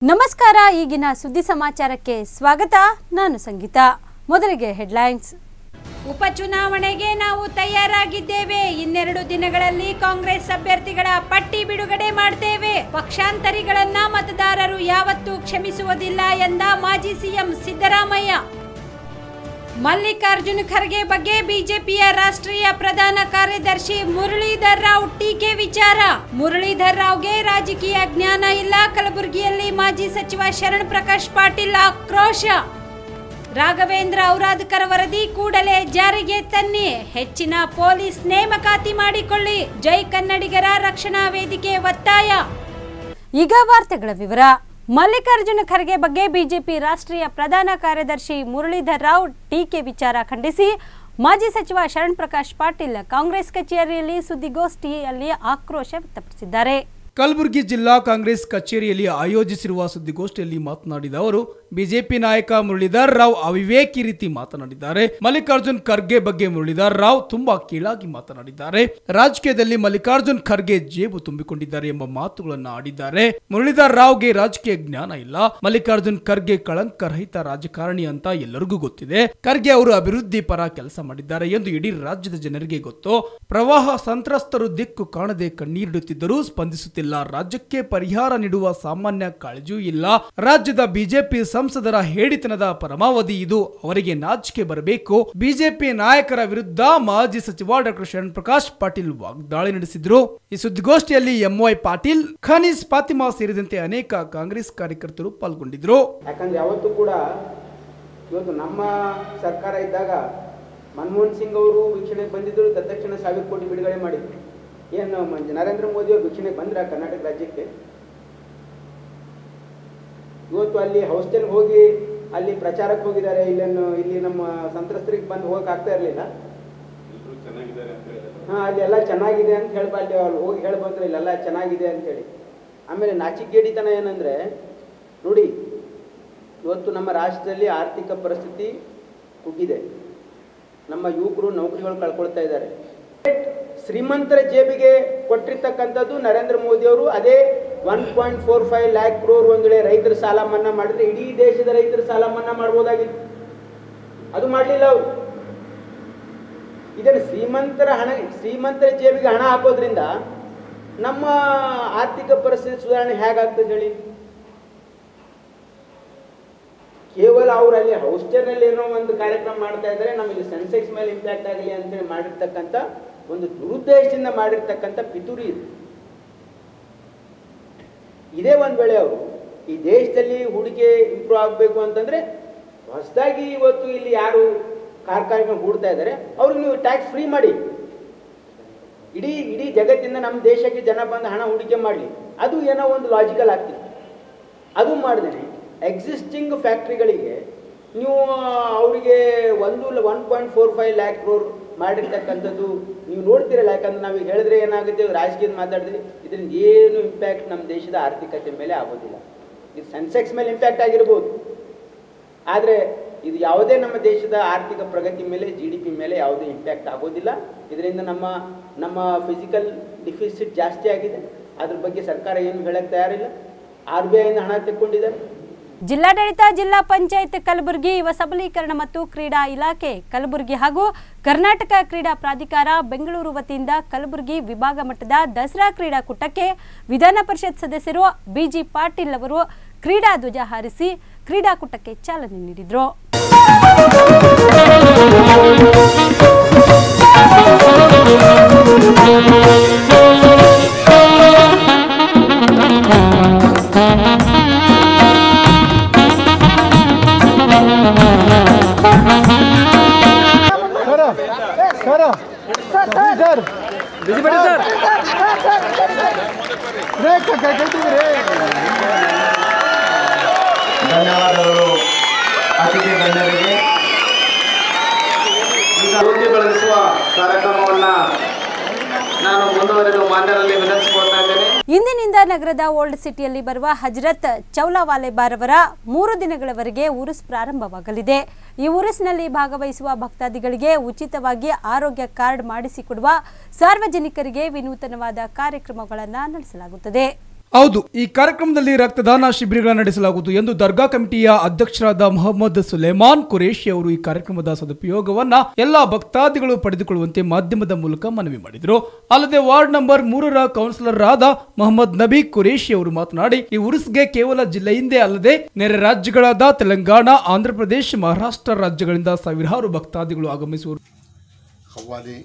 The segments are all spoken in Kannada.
ನಮಸ್ಕಾರ ಈಗಿನ ಸುದ್ದಿ ಸಮಾಚಾರಕ್ಕೆ ಸ್ವಾಗತ ನಾನು ಸಂಗೀತ ಮೊದಲಿಗೆ ಹೆಡ್ಲೈನ್ಸ್ ಉಪಚುನಾವಣೆಗೆ ನಾವು ತಯಾರಾಗಿದ್ದೇವೆ ಇನ್ನೆರಡು ದಿನಗಳಲ್ಲಿ ಕಾಂಗ್ರೆಸ್ ಅಭ್ಯರ್ಥಿಗಳ ಪಟ್ಟಿ ಬಿಡುಗಡೆ ಮಾಡ್ತೇವೆ ಪಕ್ಷಾಂತರಿಗಳನ್ನ ಮತದಾರರು ಯಾವತ್ತೂ ಕ್ಷಮಿಸುವುದಿಲ್ಲ ಎಂದ ಮಾಜಿ ಸಿಎಂ ಸಿದ್ದರಾಮಯ್ಯ ಮಲ್ಲಿಕಾರ್ಜುನ ಖರ್ಗೆ ಬಗ್ಗೆ ಬಿಜೆಪಿಯ ರಾಷ್ಟ್ರೀಯ ಪ್ರಧಾನ ಕಾರ್ಯದರ್ಶಿ ಮುರಳೀಧರ್ ರಾವ್ ಟೀಕೆ ವಿಚಾರ ಮುರಳೀಧರ್ ರಾವ್ಗೆ ರಾಜಕೀಯ ಜ್ಞಾನ ಇಲ್ಲ ಕಲಬುರಗಿಯಲ್ಲಿ ಮಾಜಿ ಸಚಿವ ಶರಣ್ ಪ್ರಕಾಶ್ ಪಾಟೀಲ್ ಆಕ್ರೋಶ ರಾಘವೇಂದ್ರ ಔರಾದ್ಕರ್ ವರದಿ ಕೂಡಲೇ ಜಾರಿಗೆ ತನ್ನಿ ಹೆಚ್ಚಿನ ಪೊಲೀಸ್ ನೇಮಕಾತಿ ಮಾಡಿಕೊಳ್ಳಿ ಜೈ ಕನ್ನಡಿಗರ ರಕ್ಷಣಾ ವೇದಿಕೆ ಒತ್ತಾಯ ಈಗ ವಾರ್ತೆಗಳ ವಿವರ ಮಲ್ಲಿಕಾರ್ಜುನ ಖರ್ಗೆ ಬಗ್ಗೆ ಬಿಜೆಪಿ ರಾಷ್ಟ್ರೀಯ ಪ್ರಧಾನ ಕಾರ್ಯದರ್ಶಿ ಮುರಳೀಧರ್ ರಾವ್ ಟೀಕೆ ವಿಚಾರ ಖಂಡಿಸಿ ಮಾಜಿ ಸಚಿವ ಶರಣ್ ಪ್ರಕಾಶ್ ಪಾಟೀಲ್ ಕಾಂಗ್ರೆಸ್ ಕಚೇರಿಯಲ್ಲಿ ಸುದ್ದಿಗೋಷ್ಠಿಯಲ್ಲಿ ಆಕ್ರೋಶ ವ್ಯಕ್ತಪಡಿಸಿದ್ದಾರೆ ಕಲಬುರಗಿ ಜಿಲ್ಲಾ ಕಾಂಗ್ರೆಸ್ ಕಚೇರಿಯಲ್ಲಿ ಆಯೋಜಿಸಿರುವ ಸುದ್ದಿಗೋಷ್ಠಿಯಲ್ಲಿ ಮಾತನಾಡಿದ ಅವರು ಬಿಜೆಪಿ ನಾಯಕ ಮುರಳೀಧರ್ ರಾವ್ ಅವಿವೇಕಿ ರೀತಿ ಮಾತನಾಡಿದ್ದಾರೆ ಮಲ್ಲಿಕಾರ್ಜುನ್ ಖರ್ಗೆ ಬಗ್ಗೆ ಮುರಳೀಧರ್ ರಾವ್ ತುಂಬಾ ಕೀಳಾಗಿ ಮಾತನಾಡಿದ್ದಾರೆ ರಾಜಕೀಯದಲ್ಲಿ ಮಲ್ಲಿಕಾರ್ಜುನ್ ಖರ್ಗೆ ಜೇಬು ತುಂಬಿಕೊಂಡಿದ್ದಾರೆ ಎಂಬ ಮಾತುಗಳನ್ನು ಆಡಿದ್ದಾರೆ ಮುರಳೀಧರ್ ರಾವ್ಗೆ ರಾಜಕೀಯ ಜ್ಞಾನ ಇಲ್ಲ ಮಲ್ಲಿಕಾರ್ಜುನ್ ಖರ್ಗೆ ಕಳಂಕ ರಹಿತ ರಾಜಕಾರಣಿ ಅಂತ ಎಲ್ಲರಿಗೂ ಗೊತ್ತಿದೆ ಖರ್ಗೆ ಅವರು ಅಭಿವೃದ್ಧಿ ಪರ ಕೆಲಸ ಮಾಡಿದ್ದಾರೆ ಎಂದು ಇಡೀ ರಾಜ್ಯದ ಜನರಿಗೆ ಗೊತ್ತು ಪ್ರವಾಹ ಸಂತ್ರಸ್ತರು ದಿಕ್ಕು ಕಾಣದೆ ಕಣ್ಣೀರಿಡುತ್ತಿದ್ದರೂ ಸ್ಪಂದಿಸುತ್ತಿಲ್ಲ ರಾಜ್ಯಕ್ಕೆ ಪರಿಹಾರ ನೀಡುವ ಸಾಮಾನ್ಯ ಕಾಳಜಿಯೂ ಇಲ್ಲ ರಾಜ್ಯದ ಬಿಜೆಪಿ ಸಂಸದರ ಹೇಡಿತನದ ಪರಮಾವಧಿ ಇದು ಅವರಿಗೆ ನಾಚಿಕೆ ಬರಬೇಕು ಬಿಜೆಪಿ ನಾಯಕರ ವಿರುದ್ಧ ಮಾಜಿ ಸಚಿವ ಡಾಕ್ಟರ್ ಶರಣ್ ಪ್ರಕಾಶ್ ಪಾಟೀಲ್ ವಾಗ್ದಾಳಿ ನಡೆಸಿದ್ರು ಈ ಸುದ್ದಿಗೋಷ್ಠಿಯಲ್ಲಿ ಎಂವೈ ಪಾಟೀಲ್ ಖನೀಸ್ ಫಾತಿಮಾ ಸೇರಿದಂತೆ ಅನೇಕ ಕಾಂಗ್ರೆಸ್ ಕಾರ್ಯಕರ್ತರು ಪಾಲ್ಗೊಂಡಿದ್ರು ಯಾಕಂದ್ರೆ ಯಾವತ್ತೂ ಕೂಡ ಇವತ್ತು ನಮ್ಮ ಸರ್ಕಾರ ಇದ್ದಾಗ ಮನಮೋಹನ್ ಸಿಂಗ್ ಅವರು ವೀಕ್ಷಣೆಗೆ ಬಂದಿದ್ದರು ತತ್ಕ್ಷಣ ಸಾವಿರ ಕೋಟಿ ಬಿಡುಗಡೆ ಮಾಡಿದ್ರು ಏನು ಮ- ನರೇಂದ್ರ ಮೋದಿ ಅವರು ವೀಕ್ಷಣೆಗೆ ಬಂದ್ರ ಕರ್ನಾಟಕ ರಾಜ್ಯಕ್ಕೆ ಇವತ್ತು ಅಲ್ಲಿ ಹಾಸ್ಟೆಲ್ ಹೋಗಿ ಅಲ್ಲಿ ಪ್ರಚಾರಕ್ಕೆ ಹೋಗಿದ್ದಾರೆ ಇಲ್ಲೇನು ಇಲ್ಲಿ ನಮ್ಮ ಸಂತ್ರಸ್ತರಿಗೆ ಬಂದು ಹೋಗಕ್ಕೆ ಆಗ್ತಾ ಇರಲಿಲ್ಲ ಹಾ ಅಲ್ಲಿ ಎಲ್ಲ ಚೆನ್ನಾಗಿದೆ ಅಂತ ಹೇಳ್ಬ ಅಲ್ಲಿ ಅವ್ರು ಹೋಗಿ ಹೇಳ್ಬಂದ್ರೆ ಇಲ್ಲೆಲ್ಲ ಚೆನ್ನಾಗಿದೆ ಅಂತ ಹೇಳಿ ಆಮೇಲೆ ನಾಚಿಕೆಗೇಡಿತನ ಏನಂದ್ರೆ ನೋಡಿ ಇವತ್ತು ನಮ್ಮ ರಾಷ್ಟ್ರದಲ್ಲಿ ಆರ್ಥಿಕ ಪರಿಸ್ಥಿತಿ ಕುಗ್ಗಿದೆ ನಮ್ಮ ಯುವಕರು ನೌಕರಿಗಳು ಕಳ್ಕೊಳ್ತಾ ಇದ್ದಾರೆ ಶ್ರೀಮಂತರ ಜೇಬಿಗೆ ಕೊಟ್ಟಿರ್ತಕ್ಕಂಥದ್ದು ನರೇಂದ್ರ ಮೋದಿ ಅವರು ಅದೇ one point four five lakh crore ಒಂದು ವೇಳೆ ರೈತರ ಸಾಲ ಮನ್ನಾ ಮಾಡಿದ್ರೆ ಇಡೀ ದೇಶದ ರೈತರ ಸಾಲ ಮನ್ನಾ ಮಾಡ್ಬೋದಾಗಿತ್ತು ಅದು ಮಾಡಲಿಲ್ಲ ಅವರು ಇದನ್ನು ಶ್ರೀಮಂತರ ಹಣ ಶ್ರೀಮಂತರ ಜೇಬಿಗೆ ಹಣ ಹಾಕೋದ್ರಿಂದ ನಮ್ಮ ಆರ್ಥಿಕ ಪರಿಸ್ಥಿತಿ ಸುಧಾರಣೆ ಹೇಗಾಗ್ತದೆ ಹೇಳಿ ಕೇವಲ ಅವ್ರು ಅಲ್ಲಿ ಹಾಸ್ಟೆಲ್ನಲ್ಲಿ ಏನೋ ಒಂದು ಕಾರ್ಯಕ್ರಮ ಮಾಡ್ತಾ ಇದ್ದಾರೆ ನಮಗೆ ಸೆನ್ಸೆಕ್ಸ್ ಮೇಲೆ ಇಂಪ್ಯಾಕ್ಟ್ ಆಗಲಿ ಅಂತೇಳಿ ಮಾಡಿರ್ತಕ್ಕಂಥ ಒಂದು ದುರುದ್ದೇಶದಿಂದ ಮಾಡಿರ್ತಕ್ಕಂಥ ಪಿತೂರಿ ಇದು ಇದೇ ಒಂದು ವೇಳೆ ಅವರು ಈ ದೇಶದಲ್ಲಿ ಹೂಡಿಕೆ ಇಂಪ್ರೂವ್ ಆಗಬೇಕು ಅಂತಂದ್ರೆ ಹೊಸದಾಗಿ ಇವತ್ತು ಇಲ್ಲಿ ಯಾರು ಕಾರ್ಖಾನೆಗಳು ಹೂಡ್ತಾ ಇದ್ದಾರೆ ಅವ್ರಿಗೆ ನೀವು ಟ್ಯಾಕ್ಸ್ ಫ್ರೀ ಮಾಡಿ ಇಡೀ ಇಡೀ ಜಗತ್ತಿಂದ ನಮ್ಮ ದೇಶಕ್ಕೆ ಜನ ಬಂದು ಹಣ ಹೂಡಿಕೆ ಮಾಡಲಿ ಅದು ಏನೋ ಒಂದು ಲಾಜಿಕಲ್ ಆಗ್ತಿತ್ತು ಅದು ಮಾಡಿದ್ರೆ ಎಕ್ಸಿಸ್ಟಿಂಗ್ ಫ್ಯಾಕ್ಟ್ರಿಗಳಿಗೆ ನೀವು ಅವರಿಗೆ ಒಂದು one point four five lakh crore ಮಾಡಿರ್ತಕ್ಕಂಥದ್ದು ನೀವು ನೋಡ್ತೀರಲ್ಲ ಯಾಕಂದ್ರೆ ನಾವೀಗ ಹೇಳಿದ್ರೆ ಏನಾಗುತ್ತೆ ರಾಜಕೀಯದ ಮಾತಾಡಿದ್ರೆ ಇದರಿಂದ ಏನು ಇಂಪ್ಯಾಕ್ಟ್ ನಮ್ಮ ದೇಶದ ಆರ್ಥಿಕತೆ ಮೇಲೆ ಆಗೋದಿಲ್ಲ ಇದು ಸೆನ್ಸೆಕ್ಸ್ ಮೇಲೆ ಇಂಪ್ಯಾಕ್ಟ್ ಆಗಿರ್ಬೋದು ಆದರೆ ಇದು ಯಾವುದೇ ನಮ್ಮ ದೇಶದ ಆರ್ಥಿಕ ಪ್ರಗತಿ ಮೇಲೆ ಜಿ ಡಿ ಪಿ ಮೇಲೆ ಯಾವುದೇ ಇಂಪ್ಯಾಕ್ಟ್ ಆಗೋದಿಲ್ಲ ಇದರಿಂದ ನಮ್ಮ ನಮ್ಮ ಫಿಸಿಕಲ್ ಡಿಫಿಸಿಟ್ ಜಾಸ್ತಿ ಆಗಿದೆ ಅದ್ರ ಬಗ್ಗೆ ಸರ್ಕಾರ ಏನು ಹೇಳಕ್ಕೆ ತಯಾರಿಲ್ಲ ಆರ್ ಬಿ ಐಯಿಂದ ಹಣ ತೆಕ್ಕೊಂಡಿದ್ದಾರೆ ಜಿಲ್ಲಾಡಳಿತ ಜಿಲ್ಲಾ ಪಂಚಾಯತ್ ಕಲಬುರಗಿ ಯುವ ಸಬಲೀಕರಣ ಮತ್ತು ಕ್ರೀಡಾ ಇಲಾಖೆ ಕಲಬುರಗಿ ಹಾಗೂ ಕರ್ನಾಟಕ ಕ್ರೀಡಾ ಪ್ರಾಧಿಕಾರ ಬೆಂಗಳೂರು ವತಿಯಿಂದ ಕಲಬುರಗಿ ವಿಭಾಗ ಮಟ್ಟದ ದಸರಾ ಕ್ರೀಡಾಕೂಟಕ್ಕೆ ವಿಧಾನ ಪರಿಷತ್ ಸದಸ್ಯರು ಬಿಜಿ ಪಾಟೀಲ್ ಅವರು ಕ್ರೀಡಾ ಧ್ವಜ ಹಾರಿಸಿ ಕ್ರೀಡಾಕೂಟಕ್ಕೆ ಚಾಲನೆ ನೀಡಿದರು ಧನ್ಯವಾದಗಳು ಅತಿಥಿ ಗಣ್ಯರಿಗೆ ಈಗ ಅಭಿವೃದ್ಧಿ ಬೆಳೆಸುವ ಕಾರ್ಯಕ್ರಮವನ್ನ ನಾನು ಮುಂದುವರೆದು ಮಾನ್ಯರಲ್ಲಿ ವಿನಂತಿಸಿಕೊಳ್ತಾ ಇದ್ದೇನೆ ಇಂದಿನಿಂದ ನಗರದ ಓಲ್ಡ್ ಸಿಟಿಯಲ್ಲಿ ಬರುವ ಹಜರತ್ ಚೌಲಾವಾಲೆ ಬಾರವರ ಮೂರು ದಿನಗಳವರೆಗೆ ಉರುಸ್ ಪ್ರಾರಂಭವಾಗಲಿದೆ ಈ ಉರುಸ್ನಲ್ಲಿ ಭಾಗವಹಿಸುವ ಭಕ್ತಾದಿಗಳಿಗೆ ಉಚಿತವಾಗಿ ಆರೋಗ್ಯ ಕಾರ್ಡ್ ಮಾಡಿಸಿಕೊಡುವ ಸಾರ್ವಜನಿಕರಿಗೆ ವಿನೂತನವಾದ ಕಾರ್ಯಕ್ರಮಗಳನ್ನು ನಡೆಸಲಾಗುತ್ತದೆ ಹೌದು ಈ ಕಾರ್ಯಕ್ರಮದಲ್ಲಿ ರಕ್ತದಾನ ಶಿಬಿರಗಳನ್ನು ನಡೆಸಲಾಗುವುದು ಎಂದು ದರ್ಗಾ ಕಮಿಟಿಯ ಅಧ್ಯಕ್ಷರಾದ ಮೊಹಮ್ಮದ್ ಸುಲೇಮಾನ್ ಕುರೇಶಿ ಅವರು ಈ ಕಾರ್ಯಕ್ರಮದ ಸದುಪಯೋಗವನ್ನ ಎಲ್ಲಾ ಭಕ್ತಾದಿಗಳು ಪಡೆದುಕೊಳ್ಳುವಂತೆ ಮಾಧ್ಯಮದ ಮೂಲಕ ಮನವಿ ಮಾಡಿದರು ಅಲ್ಲದೆ ವಾರ್ಡ್ ನಂಬರ್ ಮೂರರ ಕೌನ್ಸಿಲರ್ ಆದ ಮೊಹಮ್ಮದ್ ನಬಿ ಕುರೇಶಿ ಅವರು ಮಾತನಾಡಿ ಈ ಉರುಸ್ಗೆ ಕೇವಲ ಜಿಲ್ಲೆಯಿಂದೇ ಅಲ್ಲದೆ ನೆರೆ ರಾಜ್ಯಗಳಾದ ತೆಲಂಗಾಣ ಆಂಧ್ರಪ್ರದೇಶ ಮಹಾರಾಷ್ಟ್ರ ರಾಜ್ಯಗಳಿಂದ ಸಾವಿರಾರು ಭಕ್ತಾದಿಗಳು ಆಗಮಿಸುವರು कव्वाली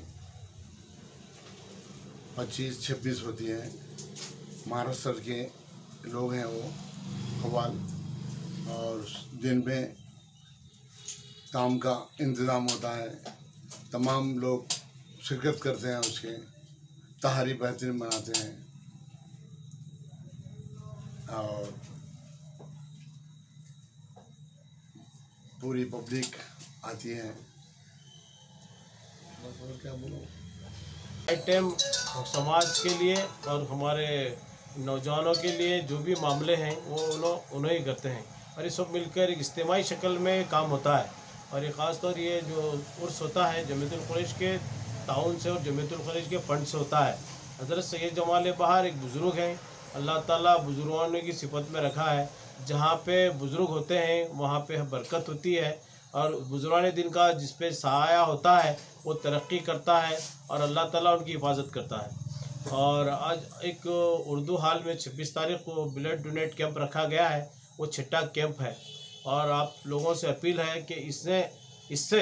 पच्चीस छब्बीस होती हैं महाराष्ट्र के लोग हैं वो कव्वाल और दिन में काम का इंतज़ाम होता है तमाम लोग शिरकत करते हैं उसके तहारी बेहतरीन बनाते हैं और पूरी पब्लिक आती है बस और क्या बोलूँ आइटम समाज के लिए और हमारे नौजवानों के लिए जो भी मामले हैं वो उन्हों उन्हें ही करते हैं और ये सब मिलकर एक इज्तमाही शक्ल में काम होता है और ये ख़ास तौर ये जो उर्स होता है जमीतुल ख़ुरैश के ताउन से और जमीतुल ख़ुरैश के फ़ंड से होता है हज़रत सैयद जमाल बहार एक बुज़ुर्ग हैं अल्लाह ताला बुज़ुर्गों की सिफत में रखा है जहाँ पे बुज़ुर्ग होते हैं वहाँ पे बरकत होती है और बुजुर्गान दिन का जिस पे सहाया होता है वो तरक्की करता है और अल्लाह ताला उनकी हिफाजत करता है और आज एक उर्दू हाल में छब्बीस तारीख को ब्लड डोनेट कैंप रखा गया है वो छठा कैंप है और आप लोगों से अपील है कि इसने इससे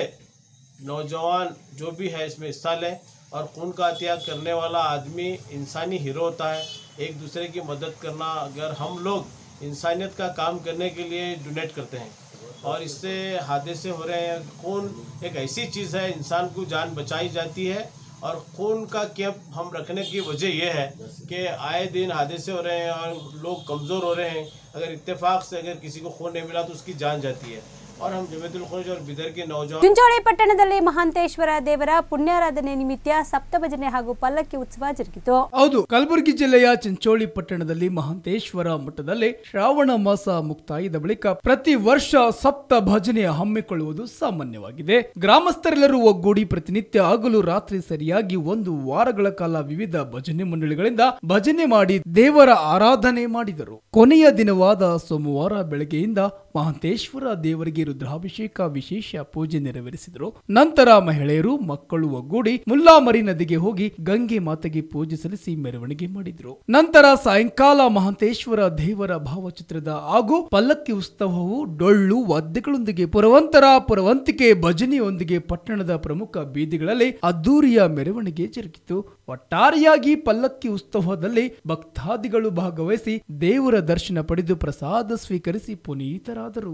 नौजवान जो भी है इसमें हिस्सा लें और खून का त्याग करने वाला आदमी इंसानी हीरो होता है एक दूसरे की मदद करना अगर हम लोग इंसानियत का काम करने के लिए डोनेट करते हैं और इससे हादसे हो रहे हैं खून एक ऐसी चीज़ है इंसान को जान बचाई जाती है और खून का कैंप हम रखने की वजह यह है कि आए दिन हादसे हो रहे हैं और लोग कमज़ोर हो रहे हैं अगर इत्तेफाक से अगर किसी को खून नहीं मिला तो उसकी जान जाती है और हम जमेतुल खुरज और बिदर के नौजवान ಚಿಂಚೋಳಿ ಪಟ್ಟಣದಲ್ಲಿ ಮಹಾಂತೇಶ್ವರ ದೇವರ ಪುಣ್ಯಾರಾಧನೆ ನಿಮಿತ್ತ ಸಪ್ತಭಜನೆ ಹಾಗೂ ಪಲ್ಲಕ್ಕಿ ಉತ್ಸವ ಜರುಗಿತು ಹೌದು ಕಲಬುರಗಿ ಜಿಲ್ಲೆಯ ಚಿಂಚೋಳಿ ಪಟ್ಟಣದಲ್ಲಿ ಮಹಾಂತೇಶ್ವರ ಮಠದಲ್ಲಿ ಶ್ರಾವಣ ಮಾಸ ಮುಕ್ತಾಯದ ಬಳಿಕ ಪ್ರತಿ ವರ್ಷ ಸಪ್ತ ಭಜನೆ ಹಮ್ಮಿಕೊಳ್ಳುವುದು ಸಾಮಾನ್ಯವಾಗಿದೆ ಗ್ರಾಮಸ್ಥರೆಲ್ಲರೂ ಒಗ್ಗೂಡಿ ಪ್ರತಿನಿತ್ಯ ಹಗಲು ರಾತ್ರಿ ಸರಿಯಾಗಿ ಒಂದು ವಾರಗಳ ಕಾಲ ವಿವಿಧ ಭಜನೆ ಮಂಡಳಿಗಳಿಂದ ಭಜನೆ ಮಾಡಿ ದೇವರ ಆರಾಧನೆ ಮಾಡಿದರು ಕೊನೆಯ ದಿನವಾದ ಸೋಮವಾರ ಬೆಳಗ್ಗೆಯಿಂದ ಮಹಾಂತೇಶ್ವರ ದೇವರಿಗೆ ರುದ್ರಾಭಿಷೇಕ ವಿಶೇಷ ಪೂಜೆ ನೆರವೇರಿಸಿದರು ನಂತರ ಮಹಿಳೆಯರು ಮಕ್ಕಳು ಒಗ್ಗೂಡಿ ಮುಲ್ಲಾಮರಿ ನದಿಗೆ ಹೋಗಿ ಗಂಗೆ ಮಾತೆಗೆ ಪೂಜೆ ಸಲ್ಲಿಸಿ ಮೆರವಣಿಗೆ ಮಾಡಿದ್ರು ನಂತರ ಸಾಯಂಕಾಲ ಮಹಾಂತೇಶ್ವರ ದೇವರ ಭಾವಚಿತ್ರದ ಹಾಗೂ ಪಲ್ಲಕ್ಕಿ ಉತ್ಸವವು ಡೊಳ್ಳು ವಾದ್ಯಗಳೊಂದಿಗೆ ಪುರವಂತರ ಪುರವಂತಿಕೆ ಭಜನೆಯೊಂದಿಗೆ ಪಟ್ಟಣದ ಪ್ರಮುಖ ಬೀದಿಗಳಲ್ಲಿ ಅದ್ದೂರಿಯ ಮೆರವಣಿಗೆ ಜರುಗಿತು ಒಟ್ಟಾರೆಯಾಗಿ ಪಲ್ಲಕ್ಕಿ ಉತ್ಸವದಲ್ಲಿ ಭಕ್ತಾದಿಗಳು ಭಾಗವಹಿಸಿ ದೇವರ ದರ್ಶನ ಪಡೆದು ಪ್ರಸಾದ ಸ್ವೀಕರಿಸಿ ಪುನೀತರಾದರು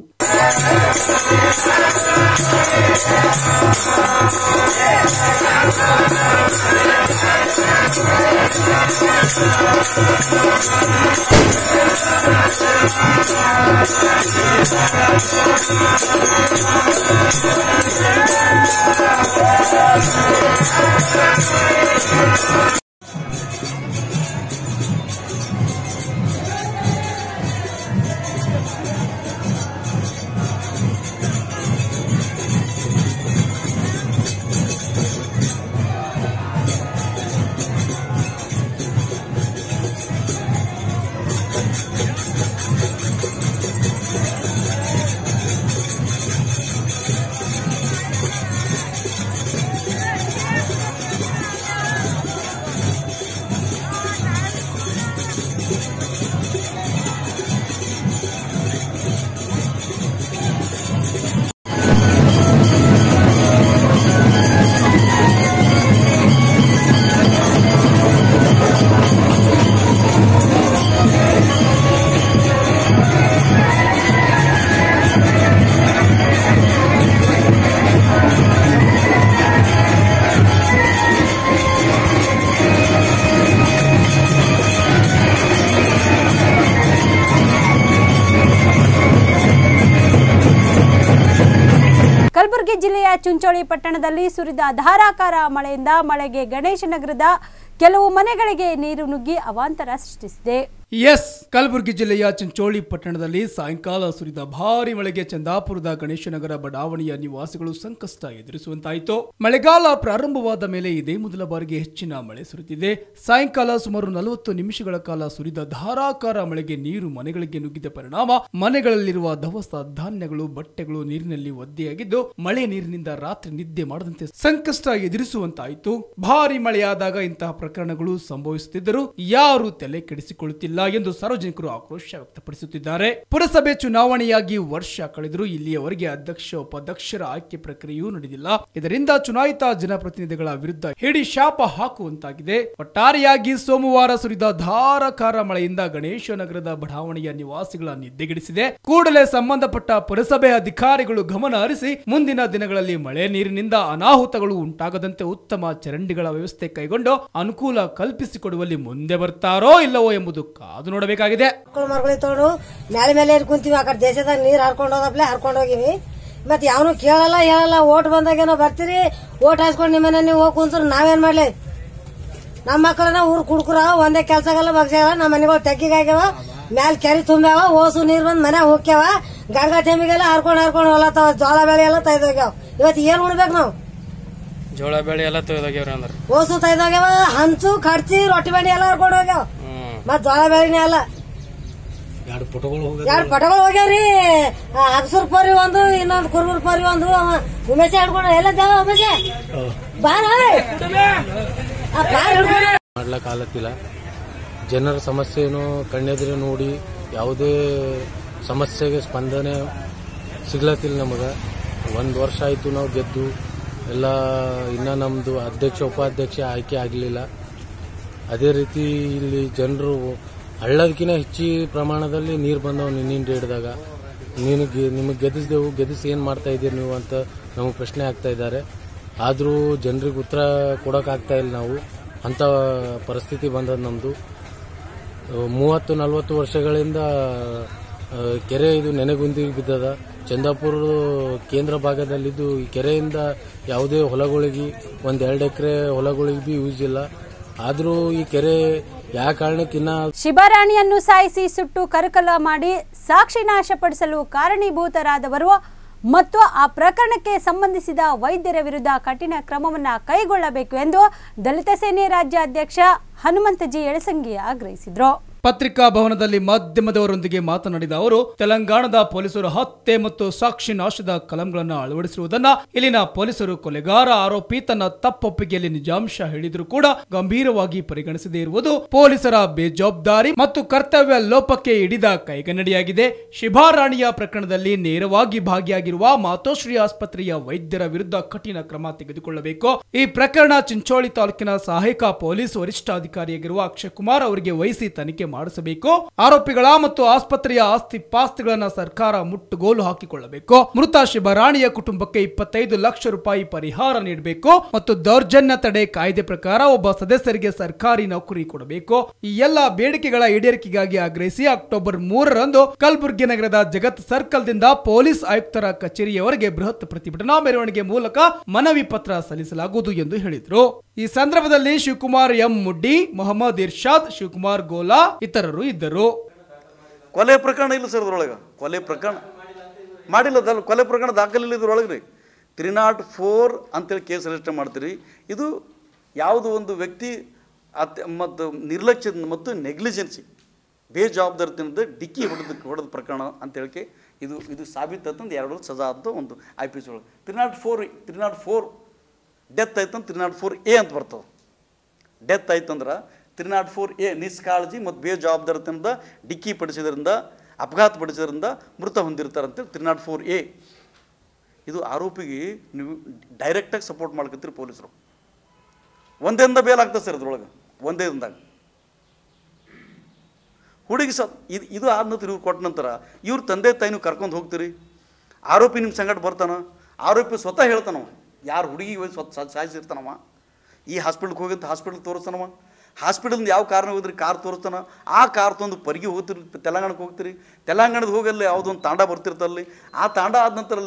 ಕಲಬುರಗಿ ಜಿಲ್ಲೆಯ ಚುಂಚೋಳಿ ಪಟ್ಟಣದಲ್ಲಿ ಸುರಿದ ಧಾರಾಕಾರ ಮಳೆಯಿಂದ ಮಳೆಗೆ ಗಣೇಶ ನಗರದ ಕೆಲವು ಮನೆಗಳಿಗೆ ನೀರು ನುಗ್ಗಿ ಅವಾಂತರ ಸೃಷ್ಟಿಸಿದೆ ಎಸ್ ಕಲಬುರಗಿ ಜಿಲ್ಲೆಯ ಚಿಂಚೋಳಿ ಪಟ್ಟಣದಲ್ಲಿ ಸಾಯಂಕಾಲ ಸುರಿದ ಭಾರಿ ಮಳೆಗೆ ಚಂದಾಪುರದ ಗಣೇಶನಗರ ಬಡಾವಣೆಯ ನಿವಾಸಿಗಳು ಸಂಕಷ್ಟ ಎದುರಿಸುವಂತಾಯಿತು ಮಳೆಗಾಲ ಪ್ರಾರಂಭವಾದ ಮೇಲೆ ಇದೇ ಮೊದಲ ಬಾರಿಗೆ ಹೆಚ್ಚಿನ ಮಳೆ ಸುರಿದಿದೆ ಸಾಯಂಕಾಲ ಸುಮಾರು ನಲವತ್ತು ನಿಮಿಷಗಳ ಕಾಲ ಸುರಿದ ಧಾರಾಕಾರ ಮಳೆಗೆ ನೀರು ಮನೆಗಳಿಗೆ ನುಗ್ಗಿದ ಪರಿಣಾಮ ಮನೆಗಳಲ್ಲಿರುವ ದವಸ ಧಾನ್ಯಗಳು ಬಟ್ಟೆಗಳು ನೀರಿನಲ್ಲಿ ಒದ್ದೆಯಾಗಿದ್ದು ಮಳೆ ನೀರಿನಿಂದ ರಾತ್ರಿ ನಿದ್ದೆ ಮಾಡದಂತೆ ಸಂಕಷ್ಟ ಎದುರಿಸುವಂತಾಯಿತು ಭಾರಿ ಮಳೆಯಾದಾಗ ಇಂತಹ ಪ್ರಕರಣಗಳು ಸಂಭವಿಸುತ್ತಿದ್ದರೂ ಯಾರು ತಲೆ ಕೆಡಿಸಿಕೊಳ್ಳುತ್ತಿಲ್ಲ ಎಂದು ಸಾರ್ವಜನಿಕರು ಆಕ್ರೋಶ ವ್ಯಕ್ತಪಡಿಸುತ್ತಿದ್ದಾರೆ ಪುರಸಭೆ ಚುನಾವಣೆಯಾಗಿ ವರ್ಷ ಕಳೆದರೂ ಇಲ್ಲಿಯವರೆಗೆ ಅಧ್ಯಕ್ಷ ಉಪಾಧ್ಯಕ್ಷರ ಆಯ್ಕೆ ಪ್ರಕ್ರಿಯೆಯೂ ನಡೆದಿಲ್ಲ ಇದರಿಂದ ಚುನಾಯಿತ ಜನಪ್ರತಿನಿಧಿಗಳ ವಿರುದ್ಧ ಹಿಡಿ ಶಾಪ ಹಾಕುವಂತಾಗಿದೆ ಒಟ್ಟಾರೆಯಾಗಿ ಸೋಮವಾರ ಸುರಿದ ಧಾರಾಕಾರ ಮಳೆಯಿಂದ ಗಣೇಶ ನಗರದ ಬಡಾವಣೆಯ ನಿವಾಸಿಗಳ ನಿದ್ದೆಗೆಡಿಸಿದೆ ಕೂಡಲೇ ಸಂಬಂಧಪಟ್ಟ ಪುರಸಭೆ ಅಧಿಕಾರಿಗಳು ಗಮನ ಹರಿಸಿ ಮುಂದಿನ ದಿನಗಳಲ್ಲಿ ಮಳೆ ನೀರಿನಿಂದ ಅನಾಹುತಗಳು ಉಂಟಾಗದಂತೆ ಉತ್ತಮ ಚರಂಡಿಗಳ ವ್ಯವಸ್ಥೆ ಕೈಗೊಂಡು ಅನುಕೂಲ ಕಲ್ಪಿಸಿಕೊಡುವಲ್ಲಿ ಮುಂದೆ ಬರ್ತಾರೋ ಇಲ್ಲವೋ ಎಂಬುದು ಕಾದು ನೋಡಬೇಕಾಗಿದೆ ಮಕ್ಕಳು ಮರ್ಗಳು ತೊಗೊಂಡು ಮೇಲೆ ಮೇಲೆ ಏರಿ ಕುಂತೀವಿ ಆ ಕಡೆ ದೇಶದಾಗ ನೀರ್ ಹರ್ಕೊಂಡು ಹೋದಪ್ಲೆ ಹರ್ಕೊಂಡು ಹೋಗಿವಿ ಮತ್ ಯಾವನು ಕೇಳಲ್ಲ ಹೇಳಲ್ಲ ಓಟ್ ಬಂದಾಗೇನೋ ಬರ್ತೀರಿ ಓಟ್ ಹಾಸ್ಕೊಂಡು ನಿಮ್ಮ ಮನೆ ನೀವು ಹೋಗಿ ಕುಂತ್ರು ನಾವೇನ್ ಮಾಡ್ಲಿ ನಮ್ಮ ಮಕ್ಕಳನ್ನ ಊರ್ ಕುಡ್ಕುರ ಒಂದೇ ಕೆಲ್ಸಗಲ್ಲ ಬಗ್ಸಾಗಲ್ಲ ನಮ್ಮ ಮನೆಗಳು ತೆಗ್ಗಿಗಾಗ್ಯಾವ ಮ್ಯಾಲ್ ಕೆರಿ ತುಂಬ್ಯಾವ ಓಸು ನೀರ್ ಬಂದ್ ಮನೆ ಹೋಗ್ಯಾವ ಗಂಗಾ ಟೈಮಿಗೆಲ್ಲ ಹರ್ಕೊಂಡ್ ಹರ್ಕೊಂಡ್ ಹೊಲತ್ತಾವ ಜೋಳ ಬೆಳೆ ಎಲ್ಲ ತೈದೋಗ್ಯಾವ ಇವತ್ತು ಏನ್ ಉಣ್ಬೇಕು ನಾವು ಜೋಳ ಬೆಳೆ ಎಲ್ಲ ತೆಗೆದೋಗ್ಯವ್ರಿ ಅಂದ್ರೆ ಓಸು ತೈದೋಗ್ಯಾವ ಹಂಚು ಕಡ್ಚಿ ರೊಟ್ಟಿ ಬಂಡಿ ಎಲ್ಲ ಹರ್ಕೊಂಡು ಹೋಗ್ಯಾವ ಮತ್ ಜೋಳ ಬೆಳೆನೇ ಅಲ್ಲ ಎರಡು ಪುಟಗಳು ಹೋಗಿ ಎರಡು ಪಟಗಳು ಹೋಗ್ಯಾವ್ರಿ ಅಗಸೂರ್ ಪರಿ ಒಂದು ಇನ್ನೊಂದು ಕುರ್ಬೂರ್ ಪರಿ ಒಂದು ಅವ ಉಮೇಶ ಹಿಡ್ಕೊಂಡು ಎಲ್ಲ ದೇವ ಉಮೇಶ ಬಾರ ಆ ಪಾರ್ ಹಿಡ್ಕೊಂಡು ಮಾಡ್ಲಕ್ ಆಗತ್ತಿಲ್ಲ ಜನರ ಸಮಸ್ಯೆಯನ್ನು ಕಣ್ಣೆದುರು ನೋಡಿ ಯಾವುದೇ ಸಮಸ್ಯೆಗೆ ಸ್ಪಂದನೆ ಸಿಗ್ಲತ್ತಿಲ್ಲ ನಮಗೆ ಒಂದು ವರ್ಷ ಆಯಿತು ನಾವು ಗೆದ್ದು ಎಲ್ಲ ಇನ್ನ ನಮ್ಮದು ಅಧ್ಯಕ್ಷ ಉಪಾಧ್ಯಕ್ಷ ಆಯ್ಕೆ ಆಗಲಿಲ್ಲ ಅದೇ ರೀತಿ ಇಲ್ಲಿ ಜನರು ಹಳ್ಳದಕ್ಕಿಂತ ಹೆಚ್ಚಿ ಪ್ರಮಾಣದಲ್ಲಿ ನೀರು ಬಂದವು ನಿನ್ನಿಂದ ಹಿಡಿದಾಗ ನಿನಗೆ ನಿಮಗೆ ಗೆದ್ದಿಸಿದೆವು ಗೆದ್ದಿಸಿ ಏನು ಮಾಡ್ತಾ ಇದ್ದೀರಿ ನೀವು ಅಂತ ನಮಗೆ ಪ್ರಶ್ನೆ ಆಗ್ತಾ ಇದ್ದಾರೆ ಆದರೂ ಜನರಿಗೆ ಉತ್ತರ ಕೊಡೋಕ್ಕಾಗ್ತಾ ಇಲ್ಲ ನಾವು ಅಂಥ ಪರಿಸ್ಥಿತಿ ಬಂದದ ನಮ್ಮದು ಮೂವತ್ತು ನಲವತ್ತು ವರ್ಷಗಳಿಂದ ಆ, ಕೆರೆ ಇದು ನೆನೆಗುಂದಿ ಬಿದ್ದದ ಚಂದಾಪುರ ಕೇಂದ್ರ ಭಾಗದಲ್ಲಿದ್ದು ಈ ಕೆರೆಯಿಂದ ಯಾವುದೇ ಹೊಲಗಳಿಗೆ ಒಂದು ಎರಡು ಎಕರೆ ಹೊಲಗಳಿಗೆ ಬಿ ಯೂಸ್ ಇಲ್ಲ ಆದರೂ ಈ ಕೆರೆ ಯಾವ ಕಾರಣಕ್ಕೆ ಇನ್ನ ಶಿಬರಾಣಿಯನ್ನು ಸಾಯಿಸಿ ಸುಟ್ಟು ಕರಕಲ ಮಾಡಿ ಸಾಕ್ಷಿ ನಾಶಪಡಿಸಲು ಕಾರಣೀಭೂತರಾದವರು ಮತ್ತು ಆ ಪ್ರಕರಣಕ್ಕೆ ಸಂಬಂಧಿಸಿದ ವೈದ್ಯರ ವಿರುದ್ಧ ಕಠಿಣ ಕ್ರಮವನ್ನು ಕೈಗೊಳ್ಳಬೇಕು ಎಂದು ದಲಿತ ಸೇನೆ ರಾಜ್ಯ ಅಧ್ಯಕ್ಷ ಹನುಮಂತಜಿ ಎಳಸಂಗಿ ಆಗ್ರಹಿಸಿದರು ಪತ್ರಿಕಾ ಭವನದಲ್ಲಿ ಮಾಧ್ಯಮದವರೊಂದಿಗೆ ಮಾತನಾಡಿದ ಅವರು ತೆಲಂಗಾಣದ ಪೊಲೀಸರು ಹತ್ಯೆ ಮತ್ತು ಸಾಕ್ಷಿ ನಾಶದ ಕಲಂಗಳನ್ನು ಅಳವಡಿಸಿರುವುದನ್ನ ಇಲ್ಲಿನ ಪೊಲೀಸರು ಕೊಲೆಗಾರ ಆರೋಪಿ ತನ್ನ ತಪ್ಪೊಪ್ಪಿಗೆಯಲ್ಲಿ ನಿಜಾಂಶ ಹೇಳಿದರೂ ಕೂಡ ಗಂಭೀರವಾಗಿ ಪರಿಗಣಿಸದೇ ಇರುವುದು ಪೊಲೀಸರ ಬೇಜವಾಬ್ದಾರಿ ಮತ್ತು ಕರ್ತವ್ಯ ಲೋಪಕ್ಕೆ ಹಿಡಿದ ಕೈಗನ್ನಡಿಯಾಗಿದೆ ಶಿಬಾರಾಣಿಯ ಪ್ರಕರಣದಲ್ಲಿ ನೇರವಾಗಿ ಭಾಗಿಯಾಗಿರುವ ಮಾತೋಶ್ರೀ ಆಸ್ಪತ್ರೆಯ ವೈದ್ಯರ ವಿರುದ್ಧ ಕಠಿಣ ಕ್ರಮ ತೆಗೆದುಕೊಳ್ಳಬೇಕು ಈ ಪ್ರಕರಣ ಚಿಂಚೋಳಿ ತಾಲೂಕಿನ ಸಹಾಯಕ ಪೊಲೀಸ್ ವರಿಷ್ಠಾಧಿಕಾರಿಯಾಗಿರುವ ಅಕ್ಷಯ್ ಕುಮಾರ್ ಅವರಿಗೆ ವಹಿಸಿ ತನಿಖೆ ಮಾಡಿಸಬೇಕು ಆರೋಪಿಗಳ ಮತ್ತು ಆಸ್ಪತ್ರೆಯ ಆಸ್ತಿ ಪಾಸ್ತಿಗಳನ್ನ ಸರ್ಕಾರ ಮುಟ್ಟುಗೋಲು ಹಾಕಿಕೊಳ್ಳಬೇಕು ಮೃತ ಶಿಬರಾಣಿಯ ಕುಟುಂಬಕ್ಕೆ ಇಪ್ಪತ್ತೈದು ಲಕ್ಷ ರೂಪಾಯಿ ಪರಿಹಾರ ನೀಡಬೇಕು ಮತ್ತು ದೌರ್ಜನ್ಯ ತಡೆ ಕಾಯ್ದೆ ಪ್ರಕಾರ ಒಬ್ಬ ಸದಸ್ಯರಿಗೆ ಸರ್ಕಾರಿ ನೌಕರಿ ಕೊಡಬೇಕು ಈ ಎಲ್ಲ ಬೇಡಿಕೆಗಳ ಈಡೇರಿಕೆಗಾಗಿ ಆಗ್ರಹಿಸಿ ಅಕ್ಟೋಬರ್ ಮೂರರಂದು ಕಲಬುರಗಿ ನಗರದ ಜಗತ್ ಸರ್ಕಲ್ ದಿಂದ ಪೊಲೀಸ್ ಆಯುಕ್ತರ ಕಚೇರಿಯವರೆಗೆ ಬೃಹತ್ ಪ್ರತಿಭಟನಾ ಮೆರವಣಿಗೆ ಮೂಲಕ ಮನವಿ ಪತ್ರ ಸಲ್ಲಿಸಲಾಗುವುದು ಎಂದು ಹೇಳಿದರು ಈ ಸಂದರ್ಭದಲ್ಲಿ ಶಿವಕುಮಾರ್ ಎಂ ಮುಡ್ಡಿ ಮೊಹಮ್ಮದ್ ಇರ್ಷಾದ್ ಶಿವಕುಮಾರ್ ಗೋಲಾ ಇತರರು ಇದ್ದರು ಕೊಲೆ ಪ್ರಕರಣ ಇಲ್ಲ ಸರ್ ಇದ್ರೊಳಗೆ ಕೊಲೆ ಪ್ರಕರಣ ಮಾಡಿಲ್ಲ ಅದಲ್ಲ ಕೊಲೆ ಪ್ರಕರಣ ದಾಖಲಿಲ್ಲ ಇದ್ರೊಳಗೆ ರೀ ತ್ರೀ ನಾಟ್ ಫೋರ್ ಅಂತೇಳಿ ಕೇಸ್ ರಿಜಿಸ್ಟರ್ ಮಾಡ್ತೀರಿ ಇದು ಯಾವುದು ಒಂದು ವ್ಯಕ್ತಿ ಅತ್ ಮತ್ತು ನಿರ್ಲಕ್ಷ್ಯ ಮತ್ತು ನೆಗ್ಲಿಜೆನ್ಸಿ ಬೇಜವಾಬ್ದಾರಿತನದ ಡಿಕ್ಕಿ ಹೊಡೆದ ಹೊಡೆದ ಪ್ರಕರಣ ಅಂತೇಳಿಕೆ ಇದು ಇದು ಸಾಬೀತಂತಂದು ಎರಡು ವರ್ಷ ಸಜಾ ಅಂತ ಒಂದು ಐ ಪಿ ಎಸ್ ಒಳಗೆ three not four three not four death ಆಯ್ತಂತ ತ್ರೀ ನಾಟ್ ಫೋರ್ ಎ ಅಂತ ಬರ್ತದೆ ಡೆತ್ ಆಯ್ತಂದ್ರೆ ತ್ರೀ ನಾಟ್ ಫೋರ್ ಎ ನಿಷ್ಕಾಳಜಿ ಮತ್ತು ಬೇಜವಾಬ್ದಾರಿತನದ ಡಿಕ್ಕಿ ಪಡಿಸಿದ್ರಿಂದ ಅಪಘಾತ ಪಡಿಸೋದ್ರಿಂದ ಮೃತ ಹೊಂದಿರ್ತಾರಂತೆ ತ್ರೀ ನಾಟ್ ಫೋರ್ ಎ ಇದು ಆರೋಪಿಗೆ ನೀವು ಡೈರೆಕ್ಟಾಗಿ ಸಪೋರ್ಟ್ ಮಾಡ್ಕೊತೀರಿ ಪೊಲೀಸರು ಒಂದೇಂದ ಬೇಲ್ ಆಗ್ತದೆ ಸರ್ ಇದ್ರೊಳಗೆ ಒಂದೇ ದಿನದಾಗ ಹುಡುಗಿ ಸ ಇದು ಇದು ಆದ ನಂತರ ಇವ್ರು ಕೊಟ್ಟ ನಂತರ ಇವ್ರ ತಂದೆ ತಾಯಿನೂ ಕರ್ಕೊಂಡು ಹೋಗ್ತೀರಿ ಆರೋಪಿ ನಿಮ್ಮ ಸಂಗಡ ಬರ್ತಾನ ಆರೋಪಿ ಸ್ವತಃ ಹೇಳ್ತಾನವ ಯಾರು ಹುಡುಗಿ ಹೋಗಿ ಸ್ವತಃ ಸಾಯಿಸಿರ್ತಾನವ ಈ ಹಾಸ್ಪಿಟ್ಲ್ಗೆ ಹೋಗಿದ್ದು ಹಾಸ್ಪಿಟ್ಲ್ ತೋರಿಸ್ತಾನವ ಹಾಸ್ಪಿಟಲ್ದ ಯಾವ ಕಾರಣ ಹೋಗಿದ್ರಿ ಕಾರ್ ತೋರಿಸ್ತಾನ ಆ ಕಾರ್ ತಂದು ಪರಿಗೆ ಹೋಗ್ತಿರಿ ತೆಲಂಗಾಣಕ್ಕೆ ಹೋಗ್ತೀರಿ ತೆಲಂಗಾಣದ ಹೋಗಲ್ಲಿ ಯಾವುದೋ ಒಂದು ತಾಂಡ ಬರ್ತಿರ್ತಲ್ಲಿ ಆ ತಾಂಡ ಆದ ನಂತರಲ್ಲಿ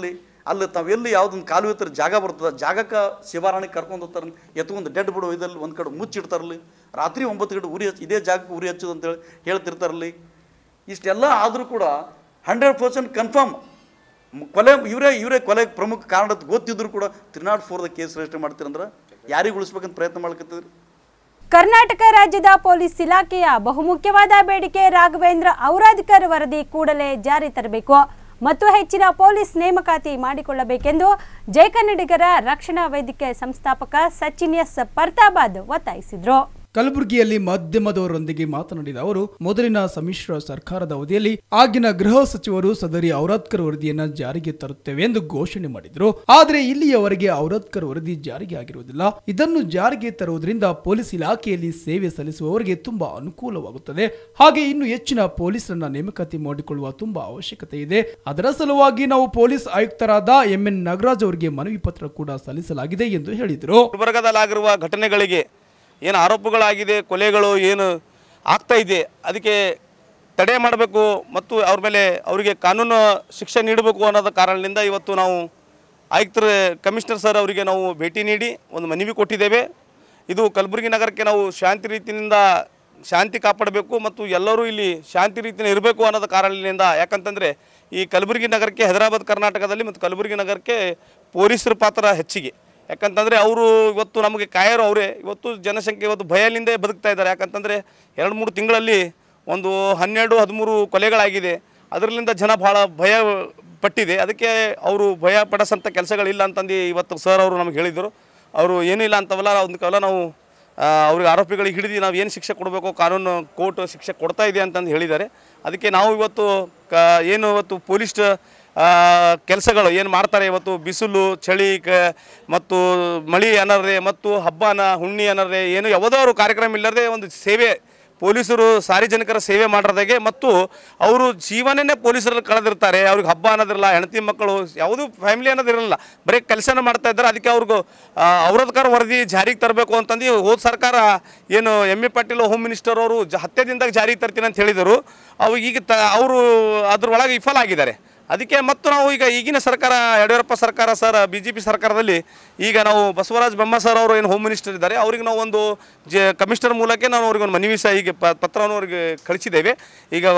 ಅಲ್ಲಿ ತಾವೆಲ್ಲಿ ಯಾವುದೊಂದು ಕಾಲುವೆ ಹತ್ರ ಜಾಗ ಬರ್ತದೆ ಜಾಗಕ್ಕೆ ಶಿವಾರಾಣಿಗೆ ಕರ್ಕೊಂಡು ಹೋಗ್ತಾರೆ ಎತ್ಕೊಂಡು ಡೆಡ್ ಬಿಡು ಇದಲ್ಲಿ ಒಂದು ಕಡೆ ಮುಚ್ಚಿಡ್ತಾರಲ್ಲಿ ರಾತ್ರಿ ಒಂಬತ್ತು ಗಂಟೆ ಉರಿ ಹಚ್ಚಿ ಇದೇ ಜಾಗಕ್ಕೆ ಉರಿ ಹಚ್ಚೋದು ಅಂತೇಳಿ ಹೇಳ್ತಿರ್ತಾರಲ್ಲಿ ಇಷ್ಟೆಲ್ಲ ಆದರೂ ಕೂಡ ಹಂಡ್ರೆಡ್ ಪರ್ಸೆಂಟ್ ಕನ್ಫರ್ಮ್ ಕೊಲೆ ಇವರೇ ಇವರೇ ಕೊಲೆ ಪ್ರಮುಖ ಕಾರಣ ಅಂತ ಗೊತ್ತಿದ್ರು ಕೂಡ ತ್ರೀ ನಾಟ್ ಫೋರ್ದ ಕೇಸ್ ರಿಜಿಸ್ಟರ್ ಮಾಡ್ತೀರಂದ್ರೆ ಯಾರಿಗೆ ಉಳಿಸ್ಬೇಕಂತ ಪ್ರಯತ್ನ ಮಾಡ್ಕತ್ತಿದ್ರಿ ಕರ್ನಾಟಕ ರಾಜ್ಯದ ಪೊಲೀಸ್ ಇಲಾಖೆಯ ಬಹುಮುಖ್ಯವಾದ ಬೇಡಿಕೆ ರಾಘವೇಂದ್ರ ಔರಾದ್ಕರ್ ವರದಿ ಕೂಡಲೇ ಜಾರಿ ತರಬೇಕು ಮತ್ತು ಹೆಚ್ಚಿನ ಪೊಲೀಸ್ ನೇಮಕಾತಿ ಮಾಡಿಕೊಳ್ಳಬೇಕೆಂದು ಜಯ ಕನ್ನಡಿಗರ ರಕ್ಷಣಾ ವೇದಿಕೆ ಸಂಸ್ಥಾಪಕ ಸಚಿನ್ ಎಸ್ ಪರ್ತಾಬಾದ್ ಒತ್ತಾಯಿಸಿದರು ಕಲಬುರಗಿಯಲ್ಲಿ ಮಾಧ್ಯಮದವರೊಂದಿಗೆ ಮಾತನಾಡಿದ ಅವರು ಮೊದಲಿನ ಸಮ್ಮಿಶ್ರ ಸರ್ಕಾರದ ಅವಧಿಯಲ್ಲಿ ಆಗಿನ ಗೃಹ ಸಚಿವರು ಸದರಿ ಔರಾದ್ಕರ್ ವರದಿಯನ್ನ ಜಾರಿಗೆ ತರುತ್ತೇವೆ ಎಂದು ಘೋಷಣೆ ಮಾಡಿದರು ಆದರೆ ಇಲ್ಲಿಯವರೆಗೆ ಔರಾದ್ಕರ್ ವರದಿ ಜಾರಿಗೆ ಆಗಿರುವುದಿಲ್ಲ ಇದನ್ನು ಜಾರಿಗೆ ತರುವುದರಿಂದ ಪೊಲೀಸ್ ಇಲಾಖೆಯಲ್ಲಿ ಸೇವೆ ಸಲ್ಲಿಸುವವರಿಗೆ ತುಂಬಾ ಅನುಕೂಲವಾಗುತ್ತದೆ ಹಾಗೆ ಇನ್ನು ಹೆಚ್ಚಿನ ಪೊಲೀಸರನ್ನ ನೇಮಕಾತಿ ಮಾಡಿಕೊಳ್ಳುವ ತುಂಬಾ ಅವಶ್ಯಕತೆ ಇದೆ ಅದರ ಸಲುವಾಗಿ ನಾವು ಪೊಲೀಸ್ ಆಯುಕ್ತರಾದ ಎಂಎನ್ ನಾಗರಾಜ್ ಅವರಿಗೆ ಮನವಿ ಪತ್ರ ಕೂಡ ಸಲ್ಲಿಸಲಾಗಿದೆ ಎಂದು ಹೇಳಿದರು ಗುಲ್ಬರ್ಗದಲ್ಲಾಗಿರುವ ಘಟನೆಗಳಿಗೆ ಏನು ಆರೋಪಗಳಾಗಿದೆ ಕೊಲೆಗಳು ಏನು ಆಗ್ತಾ ಇದೆ ಅದಕ್ಕೆ ತಡೆ ಮಾಡಬೇಕು ಮತ್ತು ಅವ್ರ ಮೇಲೆ ಅವರಿಗೆ ಕಾನೂನು ಶಿಕ್ಷೆ ನೀಡಬೇಕು ಅನ್ನೋದ ಕಾರಣದಿಂದ ಇವತ್ತು ನಾವು ಆಯುಕ್ತರ ಕಮಿಷನರ್ ಸರ್ ಅವರಿಗೆ ನಾವು ಭೇಟಿ ನೀಡಿ ಒಂದು ಮನವಿ ಕೊಟ್ಟಿದ್ದೇವೆ ಇದು ಕಲಬುರಗಿ ನಗರಕ್ಕೆ ನಾವು ಶಾಂತಿ ರೀತಿಯಿಂದ ಶಾಂತಿ ಕಾಪಾಡಬೇಕು ಮತ್ತು ಎಲ್ಲರೂ ಇಲ್ಲಿ ಶಾಂತಿ ರೀತಿಯಿಂದ ಇರಬೇಕು ಅನ್ನೋದ ಕಾರಣದಿಂದ ಯಾಕಂತಂದರೆ ಈ ಕಲಬುರಗಿ ನಗರಕ್ಕೆ ಹೈದರಾಬಾದ್ ಕರ್ನಾಟಕದಲ್ಲಿ ಮತ್ತು ಕಲಬುರಗಿ ನಗರಕ್ಕೆ ಪೊಲೀಸರ ಪಾತ್ರ ಹೆಚ್ಚಿಗೆ ಯಾಕಂತಂದರೆ ಅವರು ಇವತ್ತು ನಮಗೆ ಕಾಯರು ಅವರೇ ಇವತ್ತು ಜನಸಂಖ್ಯೆ ಇವತ್ತು ಭಯಲಿಂದೇ ಬದುಕ್ತಾ ಇದ್ದಾರೆ ಯಾಕಂತಂದರೆ ಎರಡು ಮೂರು ತಿಂಗಳಲ್ಲಿ ಒಂದು ಹನ್ನೆರಡು ಹದಿಮೂರು ಕೊಲೆಗಳಾಗಿದೆ ಅದರಲ್ಲಿಂದ ಜನ ಭಾಳ ಭಯ ಪಟ್ಟಿದೆ ಅದಕ್ಕೆ ಅವರು ಭಯ ಪಡಿಸೋಂಥ ಕೆಲಸಗಳಿಲ್ಲ ಅಂತಂದು ಇವತ್ತು ಸರ್ ಅವರು ನಮಗೆ ಹೇಳಿದರು ಅವರು ಏನಿಲ್ಲ ಅಂತವಲ್ಲ ಒಂದು ಕಾಲ ನಾವು ಆ, ಅವ್ರಿಗೆ ಆರೋಪಿಗಳಿಗೆ ಹಿಡಿದು ನಾವು ಏನು ಶಿಕ್ಷೆ ಕೊಡಬೇಕು ಕಾನೂನು ಕೋರ್ಟ್ ಶಿಕ್ಷೆ ಕೊಡ್ತಾ ಇದೆ ಅಂತಂದು ಹೇಳಿದ್ದಾರೆ ಅದಕ್ಕೆ ನಾವು ಇವತ್ತು ಕ ಏನು ಇವತ್ತು ಪೊಲೀಸ್ ಕೆಲಸಗಳು ಏನು ಮಾಡ್ತಾರೆ ಇವತ್ತು ಬಿಸಿಲು ಚಳಿ ಕ ಮತ್ತು ಮಳಿ ಅನ್ನರದೆ ಮತ್ತು ಹಬ್ಬನ ಹುಣ್ಣಿ ಅನ್ನರದೆ ಏನು ಯಾವುದಾದ್ರು ಕಾರ್ಯಕ್ರಮ ಇಲ್ಲದೆ ಒಂದು ಸೇವೆ ಪೊಲೀಸರು ಸಾರ್ವಜನಿಕರ ಸೇವೆ ಮಾಡೋದಾಗೆ ಮತ್ತು ಅವರು ಜೀವನನೇ ಪೊಲೀಸರಲ್ಲಿ ಕಳೆದಿರ್ತಾರೆ ಅವ್ರಿಗೆ ಹಬ್ಬ ಅನ್ನೋದಿರಲ್ಲ ಹೆಂಡತಿ ಮಕ್ಕಳು ಯಾವುದೂ ಫ್ಯಾಮಿಲಿ ಅನ್ನೋದಿರಲ್ಲ ಬರೀ ಕೆಲಸನ ಮಾಡ್ತಾ ಇದ್ದಾರೆ ಅದಕ್ಕೆ ಅವ್ರಿಗೂ ಔರದ್ಕರ್ ವರದಿ ಜಾರಿಗೆ ತರಬೇಕು ಅಂತಂದು ಹೋದ ಸರ್ಕಾರ ಏನು M A Patil home minister ಅವರು ಜ ಹತ್ತೇ ದಿನದಾಗ ಜಾರಿಗೆ ತರ್ತೀನಿ ಅಂತ ಹೇಳಿದರು ಅವು ಈಗ ತ ಅವರು ಅದ್ರೊಳಗೆ ವಿಫಲ ಆಗಿದ್ದಾರೆ ಅದಕ್ಕೆ ಮತ್ತು ನಾವು ಈಗ ಈಗಿನ ಸರ್ಕಾರ ಯಡಿಯೂರಪ್ಪ ಸರ್ಕಾರ ಸರ್ ಬಿ ಜೆ ಪಿ ಸರ್ಕಾರದಲ್ಲಿ ಈಗ ನಾವು ಬಸವರಾಜ ಬೊಮ್ಮ ಸರ್ ಅವರು ಏನು ಹೋಮ್ ಮಿನಿಸ್ಟರ್ ಇದ್ದಾರೆ ಅವ್ರಿಗೆ ನಾವು ಒಂದು ಜ ಕಮಿಷನರ್ ಮೂಲಕ ನಾವು ಅವ್ರಿಗೆ ಒಂದು ಮನವಿ ಸಹ ಈಗ ಪ ಪತ್ರವನ್ನು ಅವರಿಗೆ ಕಳಿಸಿದ್ದೇವೆ ಈಗ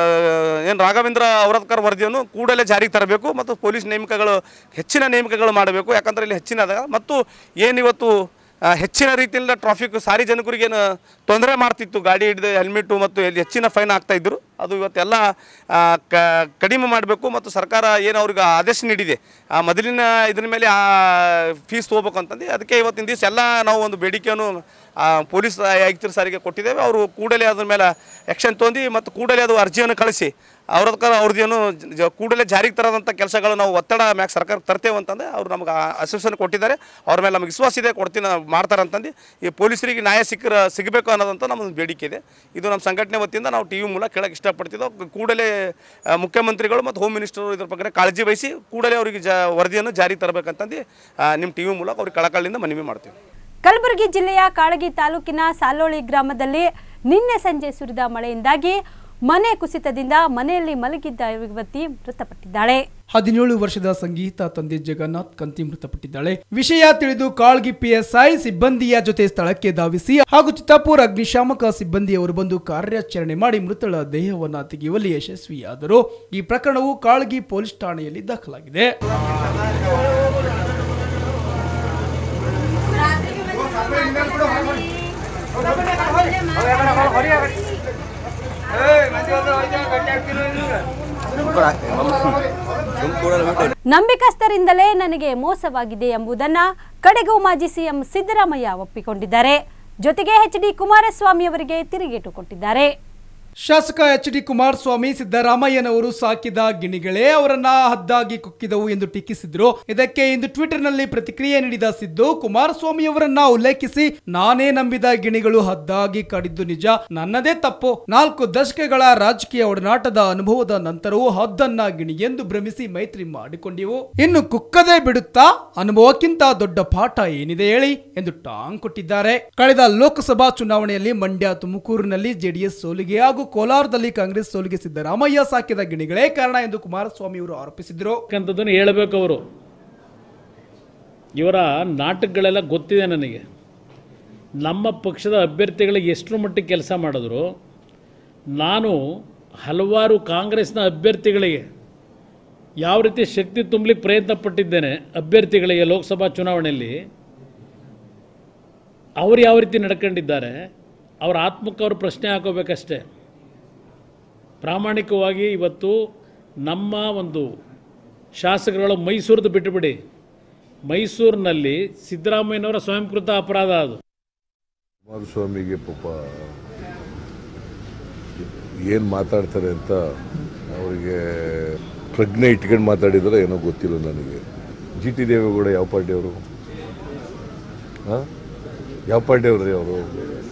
ಏನು ರಾಘವೇಂದ್ರ ಔರದ್ಕರ್ ವರದಿಯನ್ನು ಕೂಡಲೇ ಜಾರಿಗೆ ತರಬೇಕು ಮತ್ತು ಪೊಲೀಸ್ ನೇಮಕಗಳು ಹೆಚ್ಚಿನ ನೇಮಕಗಳು ಮಾಡಬೇಕು ಯಾಕಂದರೆ ಇಲ್ಲಿ ಹೆಚ್ಚಿನ ಮತ್ತು ಏನಿವತ್ತು ಆ, ಹೆಚ್ಚಿನ ರೀತಿಯಿಂದ ಟ್ರಾಫಿಕ್ ಸಾರಿ ಜನಕರಿಗೆ ಏನು ತೊಂದರೆ ಮಾಡ್ತಿತ್ತು ಗಾಡಿ ಹಿಡಿದು ಹೆಲ್ಮೆಟ್ಟು ಮತ್ತು ಇಲ್ಲಿ ಹೆಚ್ಚಿನ ಫೈನ್ ಆಗ್ತಾ ಇದ್ರು ಅದು ಇವತ್ತೆಲ್ಲ ಆ, ಕ- ಕಡಿಮೆ ಮಾಡಬೇಕು ಮತ್ತು ಸರ್ಕಾರ ಏನು ಅವ್ರಿಗೆ ಆದೇಶ ನೀಡಿದೆ ಆ ಮೊದಲಿನ ಇದ್ರ ಮೇಲೆ ಆ ಫೀಸ್ ತೊಗೋಬೇಕು ಅಂತಂದು ಅದಕ್ಕೆ ಇವತ್ತಿನ ದಿವಸ ಎಲ್ಲ ನಾವು ಒಂದು ಬೇಡಿಕೆಯನ್ನು ಆ, ಪೊಲೀಸ್ ಆಯುಕ್ತರ ಸಾರಿಗೆ ಕೊಟ್ಟಿದ್ದೇವೆ ಅವರು ಕೂಡಲೇ ಅದ್ರ ಮೇಲೆ ಆ್ಯಕ್ಷನ್ ತೊಂದು ಮತ್ತು ಕೂಡಲೇ ಅದು ಅರ್ಜಿಯನ್ನು ಕಳಿಸಿ ಅವ್ರದಕ್ಕೆ ಅವ್ರದ್ದೇನು ಜ- ಕೂಡಲೇ ಜಾರಿಗೆ ತರೋದಂಥ ಕೆಲಸಗಳು ನಾವು ಒತ್ತಡ ಮ್ಯಾಗ ಸರ್ಕಾರಕ್ಕೆ ತರ್ತೇವೆ ಅಂತಂದ್ರೆ ಅವ್ರು ನಮ್ಗೆ ಅಸೋಸಿಯೇಷನ್ ಕೊಟ್ಟಿದ್ದಾರೆ ಅವ್ರ ಮೇಲೆ ನಮಗೆ ವಿಶ್ವಾಸ ಇದೆ ಕೊಡ್ತೀನಿ ಮಾಡ್ತಾರೆ ಅಂತಂದು ಈ ಪೊಲೀಸರಿಗೆ ನ್ಯಾಯ ಸಿಕ್ಕ ಸಿಗಬೇಕು ಅನ್ನೋದಂತ ನಮ್ಮದು ಬೇಡಿಕೆ ಇದೆ ಇದು ನಮ್ಮ ಸಂಘಟನೆ ವತಿಯಿಂದ ನಾವು ಟಿ ವಿ ಮೂಲಕ ಕೇಳಕ್ಕೆ ಇಷ್ಟಪಡ್ತಿದ್ದೋ ಕೂಡಲೇ ಆ, ಮುಖ್ಯಮಂತ್ರಿಗಳು ಮತ್ತು ಹೋಮ್ ಮಿನಿಸ್ಟರ್ ಇದ್ರ ಬಗ್ಗೆ ಕಾಳಜಿ ವಹಿಸಿ ಕೂಡಲೇ ಅವರಿಗೆ ಜ ವರದಿಯನ್ನು ಜಾರಿಗೆ ತರಬೇಕಂತಂದು ನಿಮ್ಮ ಟಿ ವಿ ಮೂಲಕ ಅವ್ರಿಗೆ ಕಳಕಳಿಯಿಂದ ಮನವಿ ಮಾಡ್ತೀವಿ ಕಲಬುರಗಿ ಜಿಲ್ಲೆಯ ಕಾಳಗಿ ತಾಲೂಕಿನ ಸಾಲೋಳಿ ಗ್ರಾಮದಲ್ಲಿ ನಿನ್ನೆ ಸಂಜೆ ಸುರಿದ ಮಳೆಯಿಂದಾಗಿ ಮನೆ ಕುಸಿತದಿಂದ ಮನೆಯಲ್ಲಿ ಮಲಗಿದ್ದ ಯುವತಿ ಮೃತಪಟ್ಟಿದ್ದಾಳೆ ಹದಿನೇಳು ವರ್ಷದ ಸಂಗೀತ ತಂದೆ ಜಗನ್ನಾಥ್ ಕಂತಿ ಮೃತಪಟ್ಟಿದ್ದಾಳೆ ವಿಷಯ ತಿಳಿದು ಕಾಳ್ಗಿ ಪಿಎಸ್ಐ ಸಿಬ್ಬಂದಿಯ ಜೊತೆ ಸ್ಥಳಕ್ಕೆ ಧಾವಿಸಿ ಹಾಗೂ ಚಿತ್ತಾಪುರ ಅಗ್ನಿಶಾಮಕ ಸಿಬ್ಬಂದಿಯವರು ಬಂದು ಕಾರ್ಯಾಚರಣೆ ಮಾಡಿ ಮೃತಳ ದೇಹವನ್ನ ತೆಗೆಯುವಲ್ಲಿ ಯಶಸ್ವಿಯಾದರು ಈ ಪ್ರಕರಣವು ಕಾಳ್ಗಿ ಪೊಲೀಸ್ ಠಾಣೆಯಲ್ಲಿ ದಾಖಲಾಗಿದೆ ನಂಬಿಕಸ್ಥರಿಂದಲೇ ನನಗೆ ಮೋಸವಾಗಿದೆ ಎಂಬುದನ್ನ ಕಡೆಗೂ ಮಾಜಿ ಸಿಎಂ ಸಿದ್ದರಾಮಯ್ಯ ಒಪ್ಪಿಕೊಂಡಿದ್ದಾರೆ ಜೊತೆಗೆ ಎಚ್ ಡಿ ಕುಮಾರಸ್ವಾಮಿ ಅವರಿಗೆ ತಿರುಗೇಟು ಕೊಟ್ಟಿದ್ದಾರೆ ಶಾಸಕ ಎಚ್ ಡಿ ಕುಮಾರಸ್ವಾಮಿ ಸಿದ್ದರಾಮಯ್ಯನವರು ಸಾಕಿದ ಗಿಣಿಗಳೇ ಅವರನ್ನ ಹದ್ದಾಗಿ ಕುಕ್ಕಿದವು ಎಂದು ಟೀಕಿಸಿದ್ರು ಇದಕ್ಕೆ ಇಂದು ಟ್ವಿಟರ್ನಲ್ಲಿ ಪ್ರತಿಕ್ರಿಯೆ ನೀಡಿದ ಸಿದ್ದು ಕುಮಾರಸ್ವಾಮಿ ಅವರನ್ನ ಉಲ್ಲೇಖಿಸಿ ನಾನೇ ನಂಬಿದ ಗಿಣಿಗಳು ಹದ್ದಾಗಿ ಕಾಡಿದ್ದು ನಿಜ ನನ್ನದೇ ತಪ್ಪು ನಾಲ್ಕು ದಶಕಗಳ ರಾಜಕೀಯ ಒಡನಾಟದ ಅನುಭವದ ನಂತರವೂ ಹದ್ದನ್ನ ಗಿಣಿಗೆಂದು ಭ್ರಮಿಸಿ ಮೈತ್ರಿ ಮಾಡಿಕೊಂಡಿವು ಇನ್ನು ಕುಕ್ಕದೇ ಬಿಡುತ್ತಾ ಅನುಭವಕ್ಕಿಂತ ದೊಡ್ಡ ಪಾಠ ಏನಿದೆ ಹೇಳಿ ಎಂದು ಟಾಂಗ್ ಕೊಟ್ಟಿದ್ದಾರೆ ಕಳೆದ ಲೋಕಸಭಾ ಚುನಾವಣೆಯಲ್ಲಿ ಮಂಡ್ಯ ತುಮಕೂರಿನಲ್ಲಿ ಜೆಡಿಎಸ್ ಸೋಲಿಗೆ ಹಾಗೂ ಕೋಲಾರದಲ್ಲಿ ಕಾಂಗ್ರೆಸ್ ಸೋಲಿಗೆ ಸಿದ್ದರಾಮಯ್ಯ ಸಾಕಿದ ಗಿಣಿಗಳೇ ಕಾರಣ ಎಂದು ಕುಮಾರಸ್ವಾಮಿ ಅವರು ಆರೋಪಿಸಿದರು ಅಂತದನ್ನು ಹೇಳಬೇಕು ಅವರು ಇವರ ನಾಟಕಗಳೆಲ್ಲ ಗೊತ್ತಿದೆ ನನಗೆ ನಮ್ಮ ಪಕ್ಷದ ಅಭ್ಯರ್ಥಿಗಳಿಗೆ ಎಷ್ಟರ ಮಟ್ಟಿಗೆ ಕೆಲಸ ಮಾಡಿದ್ರು ನಾನು ಹಲವಾರು ಕಾಂಗ್ರೆಸ್ನ ಅಭ್ಯರ್ಥಿಗಳಿಗೆ ಯಾವ ರೀತಿ ಶಕ್ತಿ ತುಂಬಲಿಕ್ಕೆ ಪ್ರಯತ್ನ ಪಟ್ಟಿದ್ದೇನೆ ಅಭ್ಯರ್ಥಿಗಳಿಗೆ ಲೋಕಸಭಾ ಚುನಾವಣೆಯಲ್ಲಿ ಅವರು ಯಾವ ರೀತಿ ನಡ್ಕೊಂಡಿದ್ದಾರೆ ಅವ್ರ ಆತ್ಮಕ್ಕೆ ಅವರು ಪ್ರಶ್ನೆ ಹಾಕೋಬೇಕಷ್ಟೇ ಪ್ರಾಮಾಣಿಕವಾಗಿ ಇವತ್ತು ನಮ್ಮ ಒಂದು ಶಾಸಕರುಗಳು ಮೈಸೂರದ್ದು ಬಿಟ್ಟುಬಿಡಿ ಮೈಸೂರಿನಲ್ಲಿ ಸಿದ್ದರಾಮಯ್ಯನವರ ಸ್ವಯಂಕೃತ ಅಪರಾಧ ಅದು ಕುಮಾರಸ್ವಾಮಿಗೆ ಪಾಪ ಏನು ಮಾತಾಡ್ತಾರೆ ಅಂತ ಅವರಿಗೆ ಪ್ರಜ್ಞೆ ಇಟ್ಕೊಂಡು ಮಾತಾಡಿದ್ರೆ ಏನೋ ಗೊತ್ತಿಲ್ಲ ನನಗೆ ಜಿ ಟಿ ದೇವೇಗೌಡ ಯಾವ ಪಾರ್ಟಿಯವರು ಹಾಂ ಯಾವ ಪಾರ್ಟಿಯವ್ರು ರೀ ಅವರು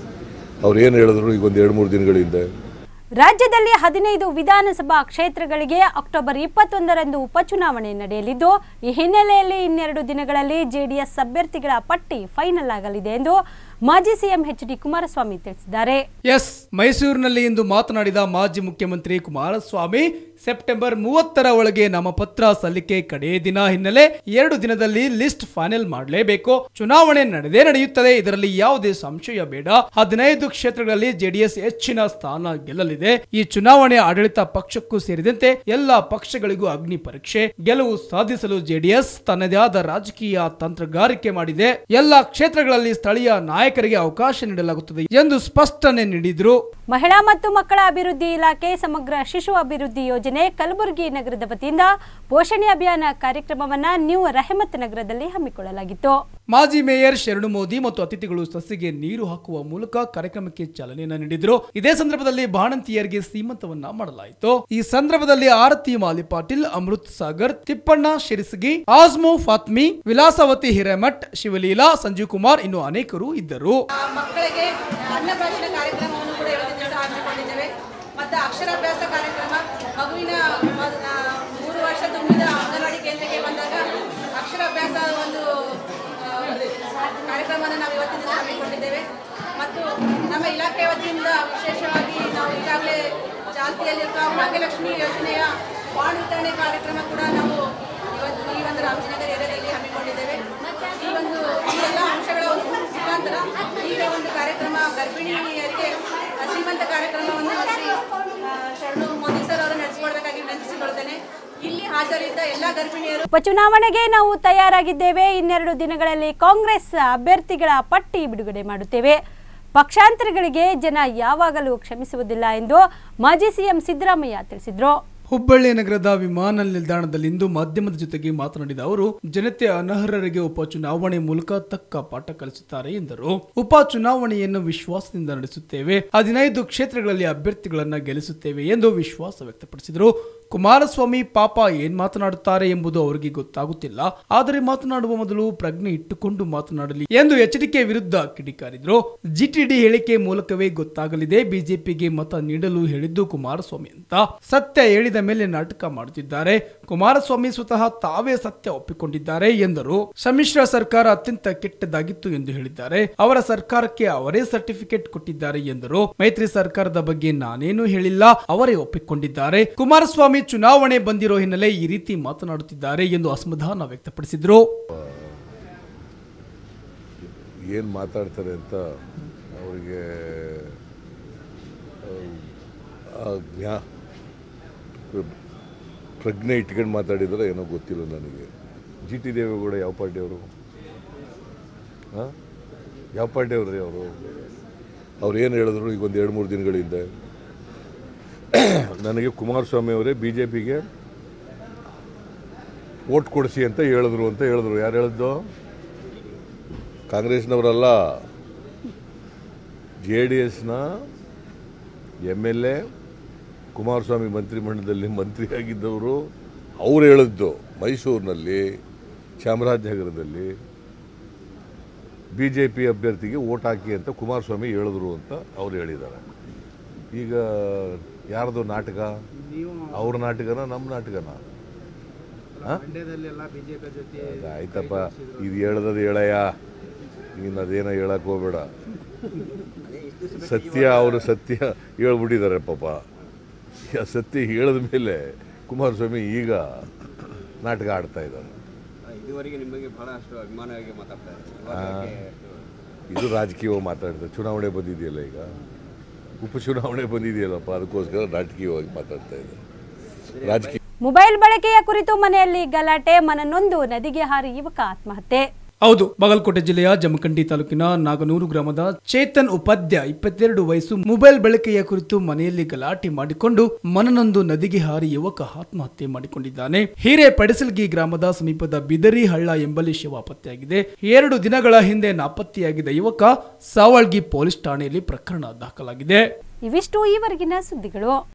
ಅವ್ರು ಏನು ಹೇಳಿದ್ರು ಈಗ ಒಂದು ಎರಡು ಮೂರು ದಿನಗಳ ಹಿಂದೆ ರಾಜ್ಯದಲ್ಲಿ ಹದಿನೈದು ವಿಧಾನಸಭಾ ಕ್ಷೇತ್ರಗಳಿಗೆ ಅಕ್ಟೋಬರ್ ಇಪ್ಪತ್ತೊಂದರಂದು ಉಪಚುನಾವಣೆ ನಡೆಯಲಿದ್ದು ಈ ಹಿನ್ನೆಲೆಯಲ್ಲಿ ಇನ್ನೆರಡು ದಿನಗಳಲ್ಲಿ ಜೆಡಿಎಸ್ ಅಭ್ಯರ್ಥಿಗಳ ಪಟ್ಟಿ ಫೈನಲ್ ಆಗಲಿದೆ ಎಂದು ಮಾಜಿ ಸಿಎಂ ಎಚ್ ಡಿ ಕುಮಾರಸ್ವಾಮಿ ತಿಳಿಸಿದ್ದಾರೆ ಎಸ್ ಮೈಸೂರಿನಲ್ಲಿ ಇಂದು ಮಾತನಾಡಿದ ಮಾಜಿ ಮುಖ್ಯಮಂತ್ರಿ ಕುಮಾರಸ್ವಾಮಿ ಸೆಪ್ಟೆಂಬರ್ ಮೂವತ್ತರ ಒಳಗೆ ನಾಮಪತ್ರ ಸಲ್ಲಿಕೆ ಕಡೆಯ ದಿನ ಹಿನ್ನೆಲೆ ಎರಡು ದಿನದಲ್ಲಿ ಲಿಸ್ಟ್ ಫೈನಲ್ ಮಾಡಲೇಬೇಕು ಚುನಾವಣೆ ನಡೆದೇ ನಡೆಯುತ್ತದೆ ಇದರಲ್ಲಿ ಯಾವುದೇ ಸಂಶಯ ಬೇಡ ಹದಿನೈದು ಕ್ಷೇತ್ರಗಳಲ್ಲಿ ಜೆಡಿಎಸ್ ಹೆಚ್ಚಿನ ಸ್ಥಾನ ಗೆಲ್ಲಲಿದೆ ಈ ಚುನಾವಣೆ ಆಡಳಿತ ಪಕ್ಷಕ್ಕೂ ಸೇರಿದಂತೆ ಎಲ್ಲಾ ಪಕ್ಷಗಳಿಗೂ ಅಗ್ನಿ ಪರೀಕ್ಷೆ ಗೆಲುವು ಸಾಧಿಸಲು ಜೆಡಿಎಸ್ ತನ್ನದೇ ಆದ ರಾಜಕೀಯ ತಂತ್ರಗಾರಿಕೆ ಮಾಡಿದೆ ಎಲ್ಲಾ ಕ್ಷೇತ್ರಗಳಲ್ಲಿ ಸ್ಥಳೀಯ ನಾಯಕರಿಗೆ ಅವಕಾಶ ನೀಡಲಾಗುತ್ತದೆ ಎಂದು ಸ್ಪಷ್ಟನೆ ನೀಡಿದ್ರು ಮಹಿಳಾ ಮತ್ತು ಮಕ್ಕಳ ಅಭಿವೃದ್ಧಿ ಇಲಾಖೆ ಸಮಗ್ರ ಶಿಶು ಅಭಿವೃದ್ಧಿ ಯೋಜನೆ ಕಲಬುರಗಿ ನಗರದ ವತಿಯಿಂದ ಪೋಷಣೆ ಅಭಿಯಾನ ಕಾರ್ಯಕ್ರಮವನ್ನ ನ್ಯೂ ರೆಹಮತ್ ನಗರದಲ್ಲಿ ಹಮ್ಮಿಕೊಳ್ಳಲಾಗಿತ್ತು ಮಾಜಿ ಮೇಯರ್ ಶರಣು ಮೋದಿ ಮತ್ತು ಅತಿಥಿಗಳು ಸಸಿಗೆ ನೀರು ಹಾಕುವ ಮೂಲಕ ಕಾರ್ಯಕ್ರಮಕ್ಕೆ ಚಾಲನೆಯನ್ನ ನೀಡಿದ್ರು ಇದೇ ಸಂದರ್ಭದಲ್ಲಿ ಬಾಣಂತಿಯರಿಗೆ ಸೀಮಂತವನ್ನ ಮಾಡಲಾಯಿತು ಈ ಸಂದರ್ಭದಲ್ಲಿ ಆರತಿ ಮಾಲಿ ಪಾಟೀಲ್ ಅಮೃತ್ ಸಾಗರ್ ತಿಪ್ಪಣ್ಣ ಶಿರಸಗಿ ಆಜ್ಮೋ ಫಾತ್ಮಿ ವಿಲಾಸವತಿ ಹಿರೇಮಠ್ ಶಿವಲೀಲಾ ಸಂಜೀವ್ ಕುಮಾರ್ ಇನ್ನು ಅನೇಕರು ಇದ್ದರು ಮಕ್ಕಳಿಗೆ ಅನ್ನಭಾಷಣ ಕಾರ್ಯಕ್ರಮವನ್ನು ಕೂಡ ಇವತ್ತಿನ ದಿವಸ ಹಮ್ಮಿಕೊಂಡಿದ್ದೇವೆ ಮತ್ತು ಅಕ್ಷರಾಭ್ಯಾಸ ಕಾರ್ಯಕ್ರಮ ಮಗುವಿನ ಮ- ಆ, ಮೂರು ವರ್ಷ ತುಂಬಿದ ಅಂಗನವಾಡಿ ಕೇಂದ್ರಕ್ಕೆ ಬಂದಾಗ ಅಕ್ಷರಾಭ್ಯಾಸ ಒಂದು ಆ, ಕಾರ್ಯಕ್ರಮವನ್ನು ನಾವು ಇವತ್ತಿನ ದಿವಸ ಹಮ್ಮಿಕೊಂಡಿದ್ದೇವೆ ಮತ್ತು ನಮ್ಮ ಇಲಾಖೆ ವತಿಯಿಂದ ವಿಶೇಷವಾಗಿ ನಾವು ಈಗಾಗಲೇ ಚಾಲ್ತಿಯಲ್ಲಿರುವ ಭಾಗ್ಯಲಕ್ಷ್ಮಿ ಯೋಜನೆಯ ಬಾಂಡ್ ವಿತರಣೆ ಕಾರ್ಯಕ್ರಮ ಕೂಡ ನಾವು ಇವತ್ತು ಈ ಒಂದು ರಾಮಚಂದ್ರ ಏರಿಯಾದಲ್ಲಿ ಹಮ್ಮಿಕೊಂಡಿದ್ದೇವೆ ಈ ಒಂದು ಈ ಎಲ್ಲ ಅಂಶಗಳ ಒಂದು ಮುಖಾಂತರ ಈಗ ಒಂದು ಕಾರ್ಯಕ್ರಮ ಗರ್ಭಿಣಿಯರಿಗೆ ಶ್ರೀಮಂತ ಕಾರ್ಯಕ್ರಮವನ್ನು ಶ್ರೀ ಆ, ಶರಣು ಮೋದಿ ಸರ್ ಅವರು ನಡೆಸಿಕೊಡ್ಬೇಕಾಗಿ ವಿನಂತಿಸಿಕೊಳ್ತೇನೆ ಇಲ್ಲಿ ಹಾಜರಿದ್ದ ಎಲ್ಲ ಗರ್ಭಿಣಿಯರು ಉಪಚುನಾವಣೆಗೆ ನಾವು ತಯಾರಾಗಿದ್ದೇವೆ ಇನ್ನೆರಡು ದಿನಗಳಲ್ಲಿ ಕಾಂಗ್ರೆಸ್ ಅಭ್ಯರ್ಥಿಗಳ ಪಟ್ಟಿ ಬಿಡುಗಡೆ ಮಾಡುತ್ತೇವೆ ಪಕ್ಷಾಂತರಗಳಿಗೆ ಜನ ಯಾವಾಗಲೂ ಕ್ಷಮಿಸುವುದಿಲ್ಲ ಎಂದು ಮಾಜಿ ಸಿಎಂ ಸಿದ್ದರಾಮಯ್ಯ ತಿಳಿಸಿದ್ರು ಹುಬ್ಬಳ್ಳಿ ನಗರದ ವಿಮಾನ ನಿಲ್ದಾಣದಲ್ಲಿಂದು ಮಾಧ್ಯಮದ ಜೊತೆಗೆ ಮಾತನಾಡಿದ ಅವರು ಜನತೆ ಅನರ್ಹರಿಗೆ ಉಪಚುನಾವಣೆ ಮೂಲಕ ತಕ್ಕ ಪಾಠ ಕಲಿಸುತ್ತಾರೆ ಎಂದರು ಉಪಚುನಾವಣೆಯನ್ನು ವಿಶ್ವಾಸದಿಂದ ನಡೆಸುತ್ತೇವೆ ಹದಿನೈದು ಕ್ಷೇತ್ರಗಳಲ್ಲಿ ಅಭ್ಯರ್ಥಿಗಳನ್ನ ಗೆಲ್ಲಿಸುತ್ತೇವೆ ಎಂದು ವಿಶ್ವಾಸ ವ್ಯಕ್ತಪಡಿಸಿದರು ಕುಮಾರಸ್ವಾಮಿ ಪಾಪ ಏನ್ ಮಾತನಾಡುತ್ತಾರೆ ಎಂಬುದು ಅವರಿಗೆ ಗೊತ್ತಾಗುತ್ತಿಲ್ಲ ಆದರೆ ಮಾತನಾಡುವ ಮೊದಲು ಪ್ರಜ್ಞೆ ಇಟ್ಟುಕೊಂಡು ಮಾತನಾಡಲಿ ಎಂದು ಎಚ್ಚರಿಕೆ ವಿರುದ್ಧ ಕಿಡಿಕಾರಿದ್ರು ಜಿಟಿಡಿ ಹೇಳಿಕೆ ಮೂಲಕವೇ ಗೊತ್ತಾಗಲಿದೆ ಬಿಜೆಪಿಗೆ ಮತ ನೀಡಲು ಹೇಳಿದ್ದು ಕುಮಾರಸ್ವಾಮಿ ಅಂತ ಸತ್ಯ ಹೇಳಿದ ಮೇಲೆ ನಾಟಕ ಮಾಡುತ್ತಿದ್ದಾರೆ ಕುಮಾರಸ್ವಾಮಿ ಸ್ವತಃ ತಾವೇ ಸತ್ಯ ಒಪ್ಪಿಕೊಂಡಿದ್ದಾರೆ ಎಂದರು ಸಮ್ಮಿಶ್ರ ಸರ್ಕಾರ ಅತ್ಯಂತ ಕೆಟ್ಟದಾಗಿತ್ತು ಎಂದು ಹೇಳಿದ್ದಾರೆ ಅವರ ಸರ್ಕಾರಕ್ಕೆ ಅವರೇ ಸರ್ಟಿಫಿಕೇಟ್ ಕೊಟ್ಟಿದ್ದಾರೆ ಎಂದರು ಮೈತ್ರಿ ಸರ್ಕಾರದ ಬಗ್ಗೆ ನಾನೇನು ಹೇಳಿಲ್ಲ ಅವರೇ ಒಪ್ಪಿಕೊಂಡಿದ್ದಾರೆ ಕುಮಾರಸ್ವಾಮಿ ಚುನಾವಣೆ ಬಂದಿರೋ ಹಿನ್ನೆಲೆ ಈ ರೀತಿ ಮಾತನಾಡುತ್ತಿದ್ದಾರೆ ಎಂದು ಅಸಮಾಧಾನ ವ್ಯಕ್ತಪಡಿಸಿದ್ರು ಏನು ಮಾತಾಡ್ತಾರೆ ಅಂತ ಅವರಿಗೆ ಆ ಜ್ಞಾ ಪ್ರಜ್ಞೆ ಇಟ್ಕೊಂಡು ಮಾತಾಡಿದ್ರೆ ಏನೋ ಗೊತ್ತಿಲ್ಲ ನನಗೆ ಜಿ ಟಿ ದೇವೇಗೌಡ ಯಾವ ಪಾರ್ಟಿಯವರು ಹಾಂ ಯಾವ ಪಾರ್ಟಿಯವ್ರು ರೀ ಅವರು ಅವ್ರು ಏನು ಹೇಳಿದ್ರು ಈಗ ಒಂದು ಎರಡು ಮೂರು ದಿನಗಳ ಹಿಂದೆ ನನಗೆ ಕುಮಾರಸ್ವಾಮಿ ಅವರೇ ಬಿ ಜೆ ಪಿಗೆ ಓಟ್ ಕೊಡಿಸಿ ಅಂತ ಹೇಳಿದ್ರು ಅಂತ ಹೇಳಿದ್ರು ಯಾರು ಹೇಳಿದ್ದು ಕಾಂಗ್ರೆಸ್ನವರಲ್ಲ ಜೆ ಡಿ ಎಸ್ನ ಎಮ್ ಎಲ್ ಎ ಕುಮಾರಸ್ವಾಮಿ ಮಂತ್ರಿಮಂಡಲದಲ್ಲಿ ಮಂತ್ರಿಯಾಗಿದ್ದವರು ಅವ್ರು ಹೇಳಿದ್ದು ಮೈಸೂರಿನಲ್ಲಿ ಚಾಮರಾಜನಗರದಲ್ಲಿ ಬಿ ಜೆ ಪಿ ಅಭ್ಯರ್ಥಿಗೆ ಓಟ್ ಹಾಕಿ ಅಂತ ಕುಮಾರಸ್ವಾಮಿ ಹೇಳಿದ್ರು ಅಂತ ಅವ್ರು ಹೇಳಿದ್ದಾರೆ ಈಗ ಯಾರ್ದು ನಾಟಕ ಅವ್ರ ನಾಟಕನ ನಮ್ಮ ನಾಟಕನ ಆ? ಅದ್ ಆಯ್ತಪ್ಪ ಇದು ಹೇಳ್ದದು ಹೇಳಯ್ಯ ನೀನು ಅದೇನೋ ಹೇಳಕ್ ಹೋಗ್ಬೇಡ ಸತ್ಯ ಅವರು ಸತ್ಯ ಹೇಳ್ಬಿಟ್ಟಿದ್ದಾರೆ ಪಾಪ ಆ ಸತ್ಯ ಹೇಳಿದ ಮೇಲೆ ಕುಮಾರಸ್ವಾಮಿ ಈಗ ನಾಟಕ ಆಡ್ತಾ ಇದ್ದಾರೆ ಇದುವರೆಗೆ ನಿಮ್ಮ ಬಗ್ಗೆ ಬಹಳಷ್ಟು ಅಭಿಮಾನವಾಗಿ ಮಾತಾಡ್ತಾರೆ ಆ, ಇವಾಗ ಯಾಕೆ ಇದು ರಾಜಕೀಯವಾಗಿ ಮಾತಾಡ್ತಾರೆ ಚುನಾವಣೆ ಬಂದಿದೆಯಲ್ಲ ಈಗ ಉಪಚುನಾವಣೆ ಬಂದಿದೆಯಲ್ಲಪ್ಪ ಅದಕ್ಕೋಸ್ಕರ ರಾಜಕೀಯವಾಗಿ ಮಾತಾಡ್ತಾ ಇದ್ದಾರೆ ರಾಜಕೀಯ ಮೊಬೈಲ್ ಬಳಕೆಯ ಕುರಿತು ಮನೆಯಲ್ಲಿ ಗಲಾಟೆ ಮನನೊಂದು ನದಿಗೆ ಹಾರಿ ಯುವಕ ಆತ್ಮಹತ್ಯೆ ಹೌದು ಬಾಗಲಕೋಟೆ ಜಿಲ್ಲೆಯ ಜಮಖಂಡಿ ತಾಲೂಕಿನ ನಾಗನೂರು ಗ್ರಾಮದ ಚೇತನ್ ಉಪಾಧ್ಯ ಇಪ್ಪತ್ತೆರಡು ವಯಸ್ಸು ಮೊಬೈಲ್ ಬಳಕೆಯ ಕುರಿತು ಮನೆಯಲ್ಲಿ ಗಲಾಟೆ ಮಾಡಿಕೊಂಡು ಮನನೊಂದು ನದಿಗೆ ಹಾರಿ ಯುವಕ ಆತ್ಮಹತ್ಯೆ ಮಾಡಿಕೊಂಡಿದ್ದಾನೆ ಹಿರೇ ಪಡಿಸಲ್ಗಿ ಗ್ರಾಮದ ಸಮೀಪದ ಬಿದರಿ ಹಳ್ಳ ಎಂಬಲ್ಲಿ ಶವ ಪತ್ತೆಯಾಗಿದೆ ಎರಡು ದಿನಗಳ ಹಿಂದೆ ನಾಪತ್ತೆಯಾಗಿದ್ದ ಯುವಕ ಸಾವಳ್ಗಿ ಪೊಲೀಸ್ ಠಾಣೆಯಲ್ಲಿ ಪ್ರಕರಣ ದಾಖಲಾಗಿದೆ ಇವಿಷ್ಟು ಈವರೆಗಿನ ಸುದ್ದಿಗಳು